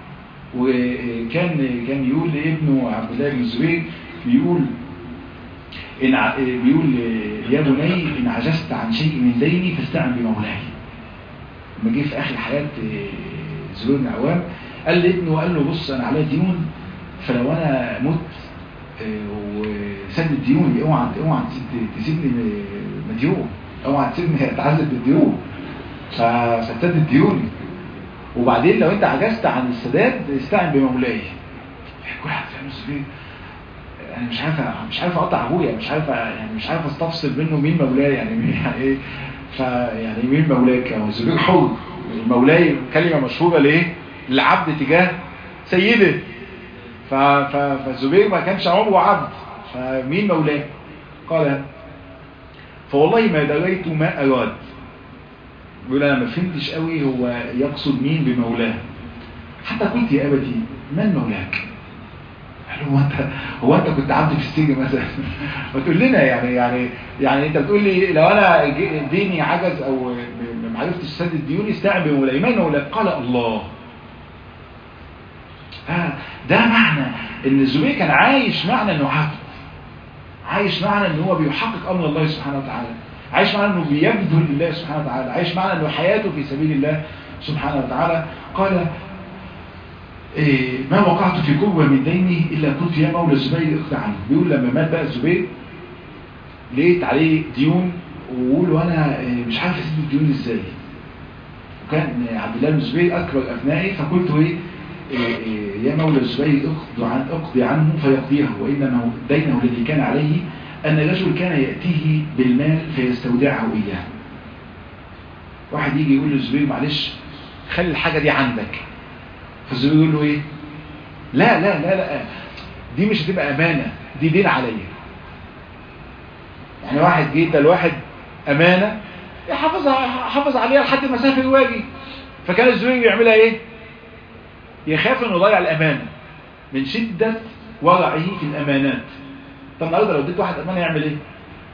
وكان كان يقول لابنه عبد الله بن الزبير بيقول إن ع... بيقول يا بني إن عجزت عن شيء من ديني فاستعن بمولاي لما جه في آخر حياة زبير بن عوام قال لابنه قال له بص أنا عليا ديون فلو أنا مت وسدد ديوني اوعى اوعى تسيبني مديون اوعى تسيبني اتعذب بالديون فسدد ديوني وبعدين لو انت عجزت عن السداد استعن بمولاي كل واحد فاهم الزبير انا مش عارف مش عارف اقطع ابويا مش عارف يعني مش عارف استفصل منه مين مولاي يعني مين يعني ايه فيعني مين مولاك هو الزبير حر المولاي كلمه مشهوره ليه للعبد تجاه سيده فالزبير ما كانش عمره عبد فمين مولاه قال فوالله ما دريت ما اراد يقول انا ما فهمتش قوي هو يقصد مين بمولاه حتى قلت يا ابتي من مولاك هو انت هو انت كنت عبد في السجن مثلا وتقول لنا يعني يعني يعني انت بتقول لي لو انا ديني عجز او ما عرفتش اسدد ديوني استعن بمولاي من مولاك قال الله آه ده معنى ان الزبير كان عايش معنى انه عبد عايش معنى ان هو بيحقق امر الله سبحانه وتعالى عايش معنى انه بيبذل لله سبحانه وتعالى عايش معنى انه حياته في سبيل الله سبحانه وتعالى قال إيه ما وقعت في كربة من ديني إلا كنت يا مولى الزبير اقطع عنه بيقول لما مات بقى الزبير لقيت عليه ديون وقول وانا مش عارف اسيب الديون دي ازاي وكان عبد الله بن الزبير اكبر ابنائي فقلت ايه يا مولى الزبير اقضي عن اقضي عنه فيقضيه وانما دينه الذي كان عليه ان الرجل كان ياتيه بالمال فيستودعه اياه واحد يجي يقول للزبير معلش خلي الحاجه دي عندك فالزبير يقول له ايه لا لا لا لا دي مش هتبقى امانه دي دين عليا يعني واحد جه ادى لواحد امانه يحافظ حافظ عليها لحد ما سافر واجي فكان الزبير بيعملها ايه يخاف انه يضيع الامانه من شده ورعه في الامانات طب النهارده لو اديت واحد امانه يعمل ايه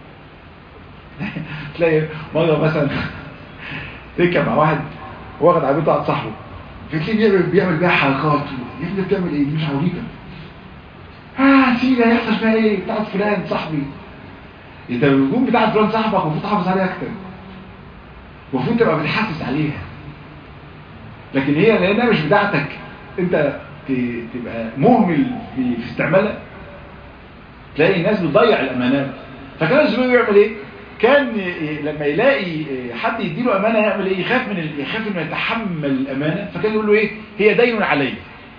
تلاقي مره مثلا تركب مع واحد واخد عربيته واحد صاحبه فتلاقيه بيعمل بيعمل بيها حركات يا ابني بتعمل ايه دي مش عربيتك اه سيدي هيحصل فيها ايه بتاعت فلان صاحبي انت الهجوم بتاعت فلان صاحبك المفروض تحافظ عليها اكتر المفروض تبقى بتحافظ عليها لكن هي لانها مش بتاعتك انت تبقى مهمل في, في استعمالها تلاقي الناس بتضيع الامانات فكان الزبير يعمل ايه كان لما يلاقي حد يديله امانه يعمل ايه يخاف من يخاف انه يتحمل الامانه فكان يقول له ايه هي دين علي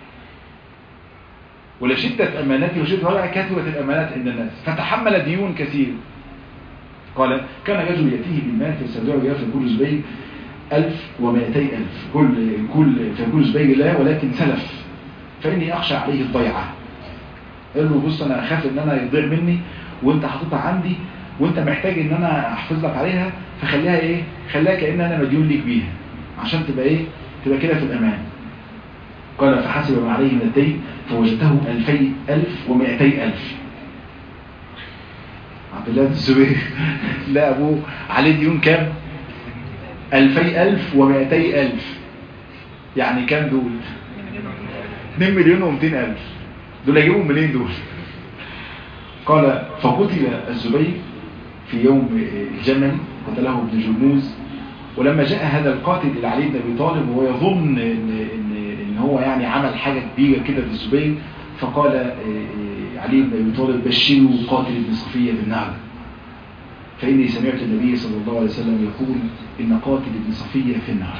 ولشدة أمانته وشدة ورع كثرت الأمانات عند الناس فتحمل ديون كثير قال كان رجل يأتيه بالمال فيستودعه إياه فيقول زبير ألف ومائتي ألف كل كل فيقول زبير لا ولكن سلف فإني أخشى عليه الضيعة قال له بص أنا أخاف إن أنا يضيع مني وأنت حاططها عندي وأنت محتاج إن أنا أحفظ لك عليها فخليها إيه خليها كأن أنا مديون ليك بيها عشان تبقى إيه تبقى كده في الأمان قال فحسب ما عليه من الدين فوجدته ألفي ألف ومائتي ألف عبد الله بن الزبير لا أبوه عليه ديون كام ألفي ألف ومائتي ألف يعني كام دول 2 مليون ومتين ألف دول يجيبهم منين دول قال فقتل الزبير في يوم الجمل قتله ابن جرموز ولما جاء هذا القاتل إلى علي بن أبي طالب وهو يظن إن, إن, إن هو يعني عمل حاجة كبيرة كده للزبير فقال علي بن أبي طالب بشروا قاتل ابن صفية بالنار فإني سمعت النبي صلى الله عليه وسلم يقول إن قاتل ابن صفية في النار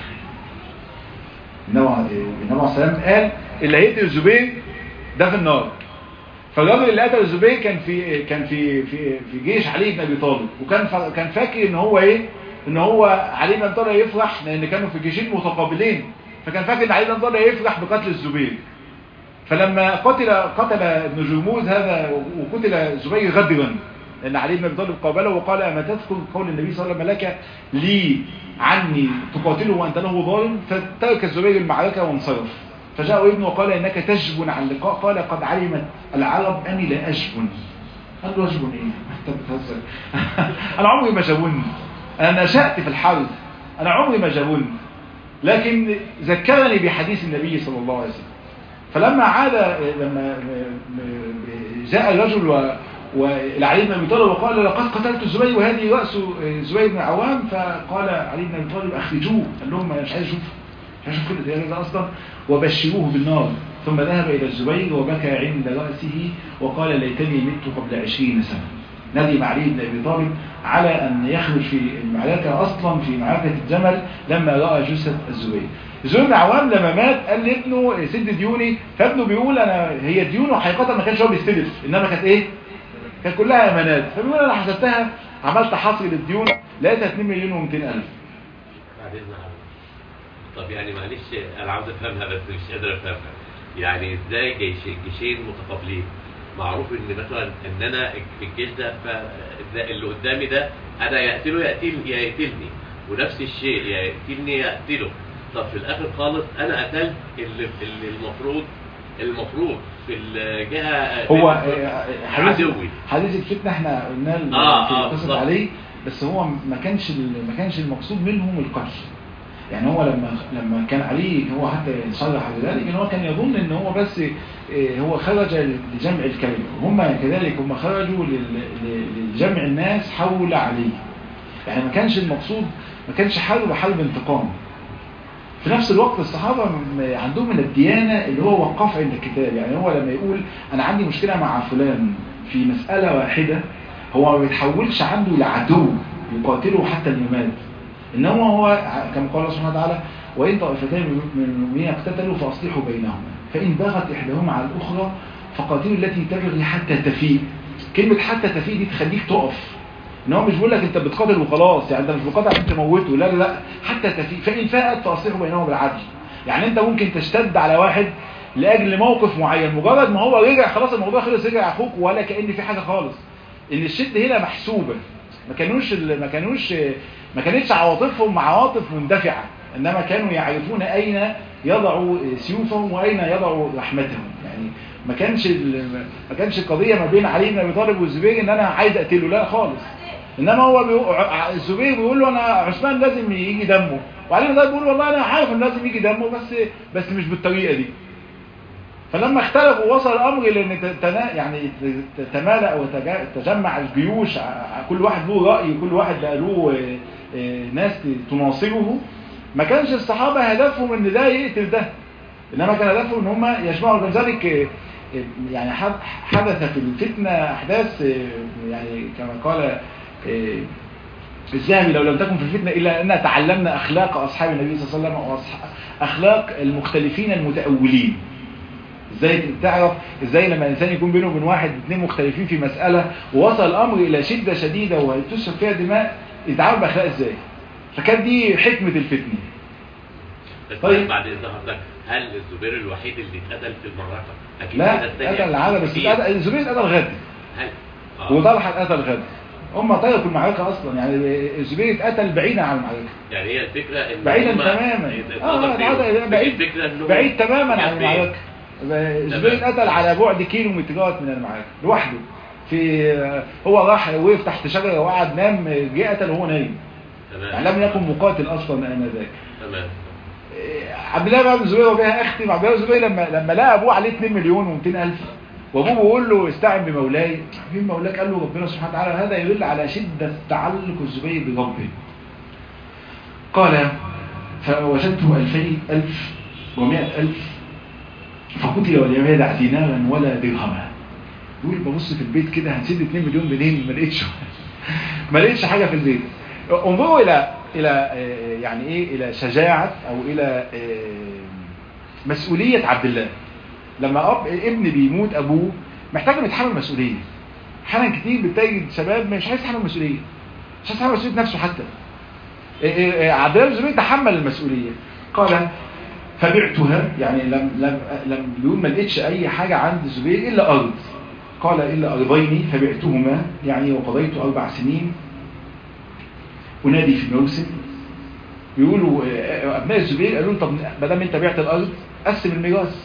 النبي عليه السلام قال اللي هيقتل الزبير ده في النار فالراجل اللي قتل الزبير كان في كان في في في جيش علي بن ابي طالب وكان كان فاكر ان هو ايه ان هو علي بن ابي طالب يفرح لان كانوا في جيشين متقابلين فكان فاكر ان علي بن ابي طالب يفرح بقتل الزبير فلما قتل قتل ابن جرموز هذا وقتل الزبير غدرا لأن علي بن ابي طالب قابله وقال أما تذكر قول النبي صلى الله عليه وسلم لك لي عني تقاتله وأنت له ظالم فترك الزبير المعركة وانصرف فجاء ابنه وقال إنك تجبن عن اللقاء قال قد علمت العرب أني لا أجبن قال له أجبن إيه أنت بتهزر أنا عمري ما جبن أنا نشأت في الحرب أنا عمري ما جبن لكن ذكرني بحديث النبي صلى الله عليه وسلم فلما عاد لما جاء الرجل و والعلي بن ابي طالب وقال لقد قتلت الزبير وهذه راس الزبير بن عوام فقال علي بن ابي طالب اخرجوه قال لهم انا مش عايز اشوف مش عايز اشوف كده ده اصلا وبشروه بالنار ثم ذهب الى الزبير وبكى عند راسه وقال ليتني مت قبل عشرين سنه ندم علي بن ابي طالب على ان يخرج في المعركه اصلا في معركه الجمل لما راى جثه الزبير الزبير بن عوام لما مات قال لابنه سد ديوني فابنه بيقول انا هي ديونه حقيقه ما كانش هو بيستلف انما كانت ايه كانت كلها امانات فبيقول انا حسبتها عملت حصر للديون لقيتها 2 مليون و200 الف بعد اذن طب يعني معلش انا عاوز افهمها بس مش قادر افهمها يعني ازاي جيش جيشين متقابلين معروف ان مثلا ان انا في الجيش ده اللي قدامي ده انا يقتله يقتل يا يقتلني ونفس الشيء يا يقتلني يقتله طب في الاخر خالص انا قتلت اللي, اللي المفروض المفروض في الجهه هو عدوي حديث الفتنه احنا قلنا آه آه في عليه بس هو ما كانش ما كانش المقصود منهم القتل يعني هو لما لما كان عليه هو حتى صرح بذلك ان هو كان يظن ان هو بس هو خرج لجمع الكلمه هم كذلك هم خرجوا لجمع الناس حول علي يعني ما كانش المقصود ما كانش حرب حرب انتقام في نفس الوقت الصحابة عندهم من الديانة اللي هو وقف عند الكتاب يعني هو لما يقول أنا عندي مشكلة مع فلان في مسألة واحدة هو ما بيتحولش عنده لعدو يقاتله حتى الممات انما هو كما قال الله سبحانه وتعالى وان طائفتان من المؤمنين اقتتلوا فاصلحوا بينهما فان بغت احداهما على الاخرى فقاتلوا التي تبغي حتى تفيء كلمه حتى تفيء دي تخليك تقف ان هو مش بيقول لك انت بتقاتل وخلاص يعني انت مش بتقاتل عشان تموته لا لا لا حتى تفيء فان فاءت فاصلحوا بينهما بالعدل يعني انت ممكن تشتد على واحد لاجل موقف معين مجرد ما هو رجع خلاص الموضوع خلص رجع اخوك ولا كان في حاجه خالص ان الشد هنا محسوبه ما كانوش ما كانوش ما كانتش عواطفهم عواطف مندفعه انما كانوا يعرفون اين يضعوا سيوفهم واين يضعوا رحمتهم يعني ما كانش ما كانش القضيه ما بين علي بن ابي طالب والزبير ان انا عايز اقتله لا خالص انما هو بيقول الزبير بيقول له انا عثمان لازم يجي دمه وعلي بن طالب بيقول والله انا عارف ان لازم يجي دمه بس بس مش بالطريقه دي فلما اختلفوا وصل الامر لان تنا يعني تمالأ وتجمع الجيوش كل واحد له راي كل واحد بقى له ناس تناصره ما كانش الصحابه هدفهم ان ده يقتل ده انما كان هدفهم ان هم يجمعوا لذلك يعني حدث في الفتنه احداث يعني كما قال الذهبي لو لم تكن في الفتنه الا اننا تعلمنا اخلاق اصحاب النبي صلى الله عليه وسلم واخلاق المختلفين المتاولين ازاي تعرف ازاي لما الانسان يكون بينه وبين واحد اثنين مختلفين في مسألة ووصل الامر الى شدة شديدة وتسفك فيها دماء يتعامل باخلاق ازاي فكانت دي حكمة الفتنة طيب بعد اذن حضرتك هل الزبير الوحيد اللي اتقتل في المعركة اكيد لا اتقتل العدد بس الزبير اتقتل غد هل آه. وطلحة اتقتل غد هم تركوا المعركة اصلا يعني الزبير اتقتل بعيدا عن المعركة يعني هي الفكرة ان بعيدا تماما اه بعيد بعيد تماما عن المعركة الزبير اتقتل على بعد كيلو مترات من المعركة لوحده في هو راح وقف تحت شجرة وقعد نام جه قتل وهو نايم تمام يعني لم يكن مقاتل اصلا انذاك تمام عبد الله بن الزبير وبها اختم عبد الله بن الزبير لما لما لقى ابوه عليه 2 مليون و200 الف وابوه بيقول له استعن بمولاي مين مولاك قال له ربنا سبحانه وتعالى هذا يدل على شدة تعلق الزبير بربه قال فوجدته ألفين ألف ومائة ألف فقتل ولم يدع دينارا ولا درهما يقول ببص في البيت كده هنسد 2 مليون منين ما لقيتش ما لقيتش حاجة في البيت انظروا الى الى يعني ايه الى شجاعة او الى مسؤولية عبد الله لما اب ابن بيموت ابوه محتاج انه يتحمل مسؤولية احيانا كتير بتلاقي شباب مش عايز يتحمل مسؤولية مش عايز يتحمل مسؤولية نفسه حتى عبد الله الزبير تحمل المسؤولية قال فبعتها يعني لم لم لم بيقول ما لقيتش اي حاجة عند الزبير الا ارض قال الا ارضين فبعتهما يعني وقضيت اربع سنين ونادي في الموسم بيقولوا ابناء الزبير قالوا له طب ما دام انت بعت الارض قسم الميراث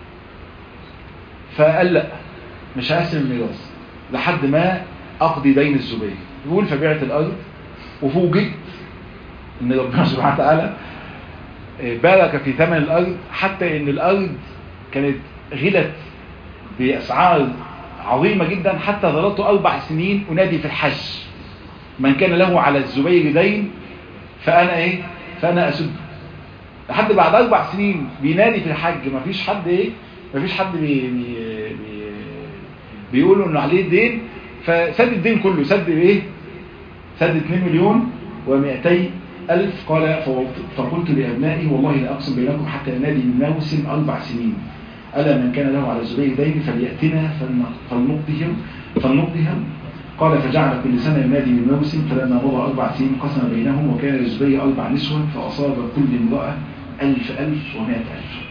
فقال لا مش هقسم الميراث لحد ما اقضي دين الزبير يقول فبعت الارض وفوجئت ان ربنا سبحانه وتعالى بارك في ثمن الارض حتى ان الارض كانت غلت باسعار عظيمة جدا حتى ظللت اربع سنين انادي في الحج من كان له على الزبير دين فانا ايه فانا اسد لحد بعد اربع سنين بينادي في الحج ما فيش حد ايه ما فيش حد بي بي بي بيقولوا انه عليه دين فسد الدين كله سد ايه سد 2 مليون و200 ألف قال فقلت لأبنائي والله لا أقسم بينكم حتى أنادي من موسم أربع سنين ألا من كان له على الزبير دين فليأتنا فلنقضهم فلنقضهم قال فجعل كل سنة ينادي من موسم فلما مضى أربع سنين قسم بينهم وكان للزبير أربع نسوة فأصاب كل امرأة ألف ألف ومائة ألف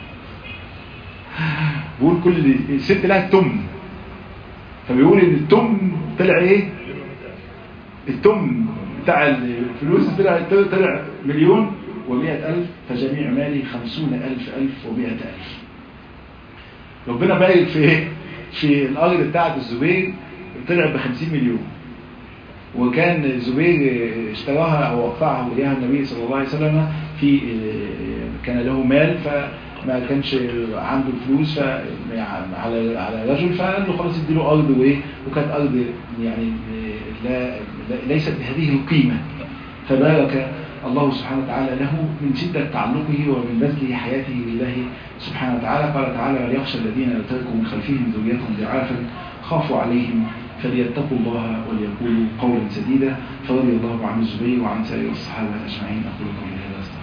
بيقول كل ست لها التمن فبيقول ان التمن طلع ايه التمن بتاع الفلوس طلع طلع مليون ومائة ألف فجميع مالي خمسون ألف ألف ومائة ألف ربنا بارك في ايه في الأرض بتاعت الزبير طلع بخمسين مليون وكان الزبير اشتراها أو وقفعها وليها النبي صلى الله عليه وسلم في كان له مال فما كانش عنده فلوس على على رجل فقال له خلاص اديله أرض وإيه وكانت أرض يعني لا ليست بهذه القيمة فبارك الله سبحانه وتعالى له من شدة تعلقه ومن بذل حياته لله سبحانه وتعالى قال تعالى وليخشى الذين يتركوا من خلفهم ذريتهم ضعافا خافوا عليهم فليتقوا الله وليقولوا قولا سديدا فرضي الله عن الزبير وعن سائر الصحابة أجمعين أقول قولي هذا أستغفر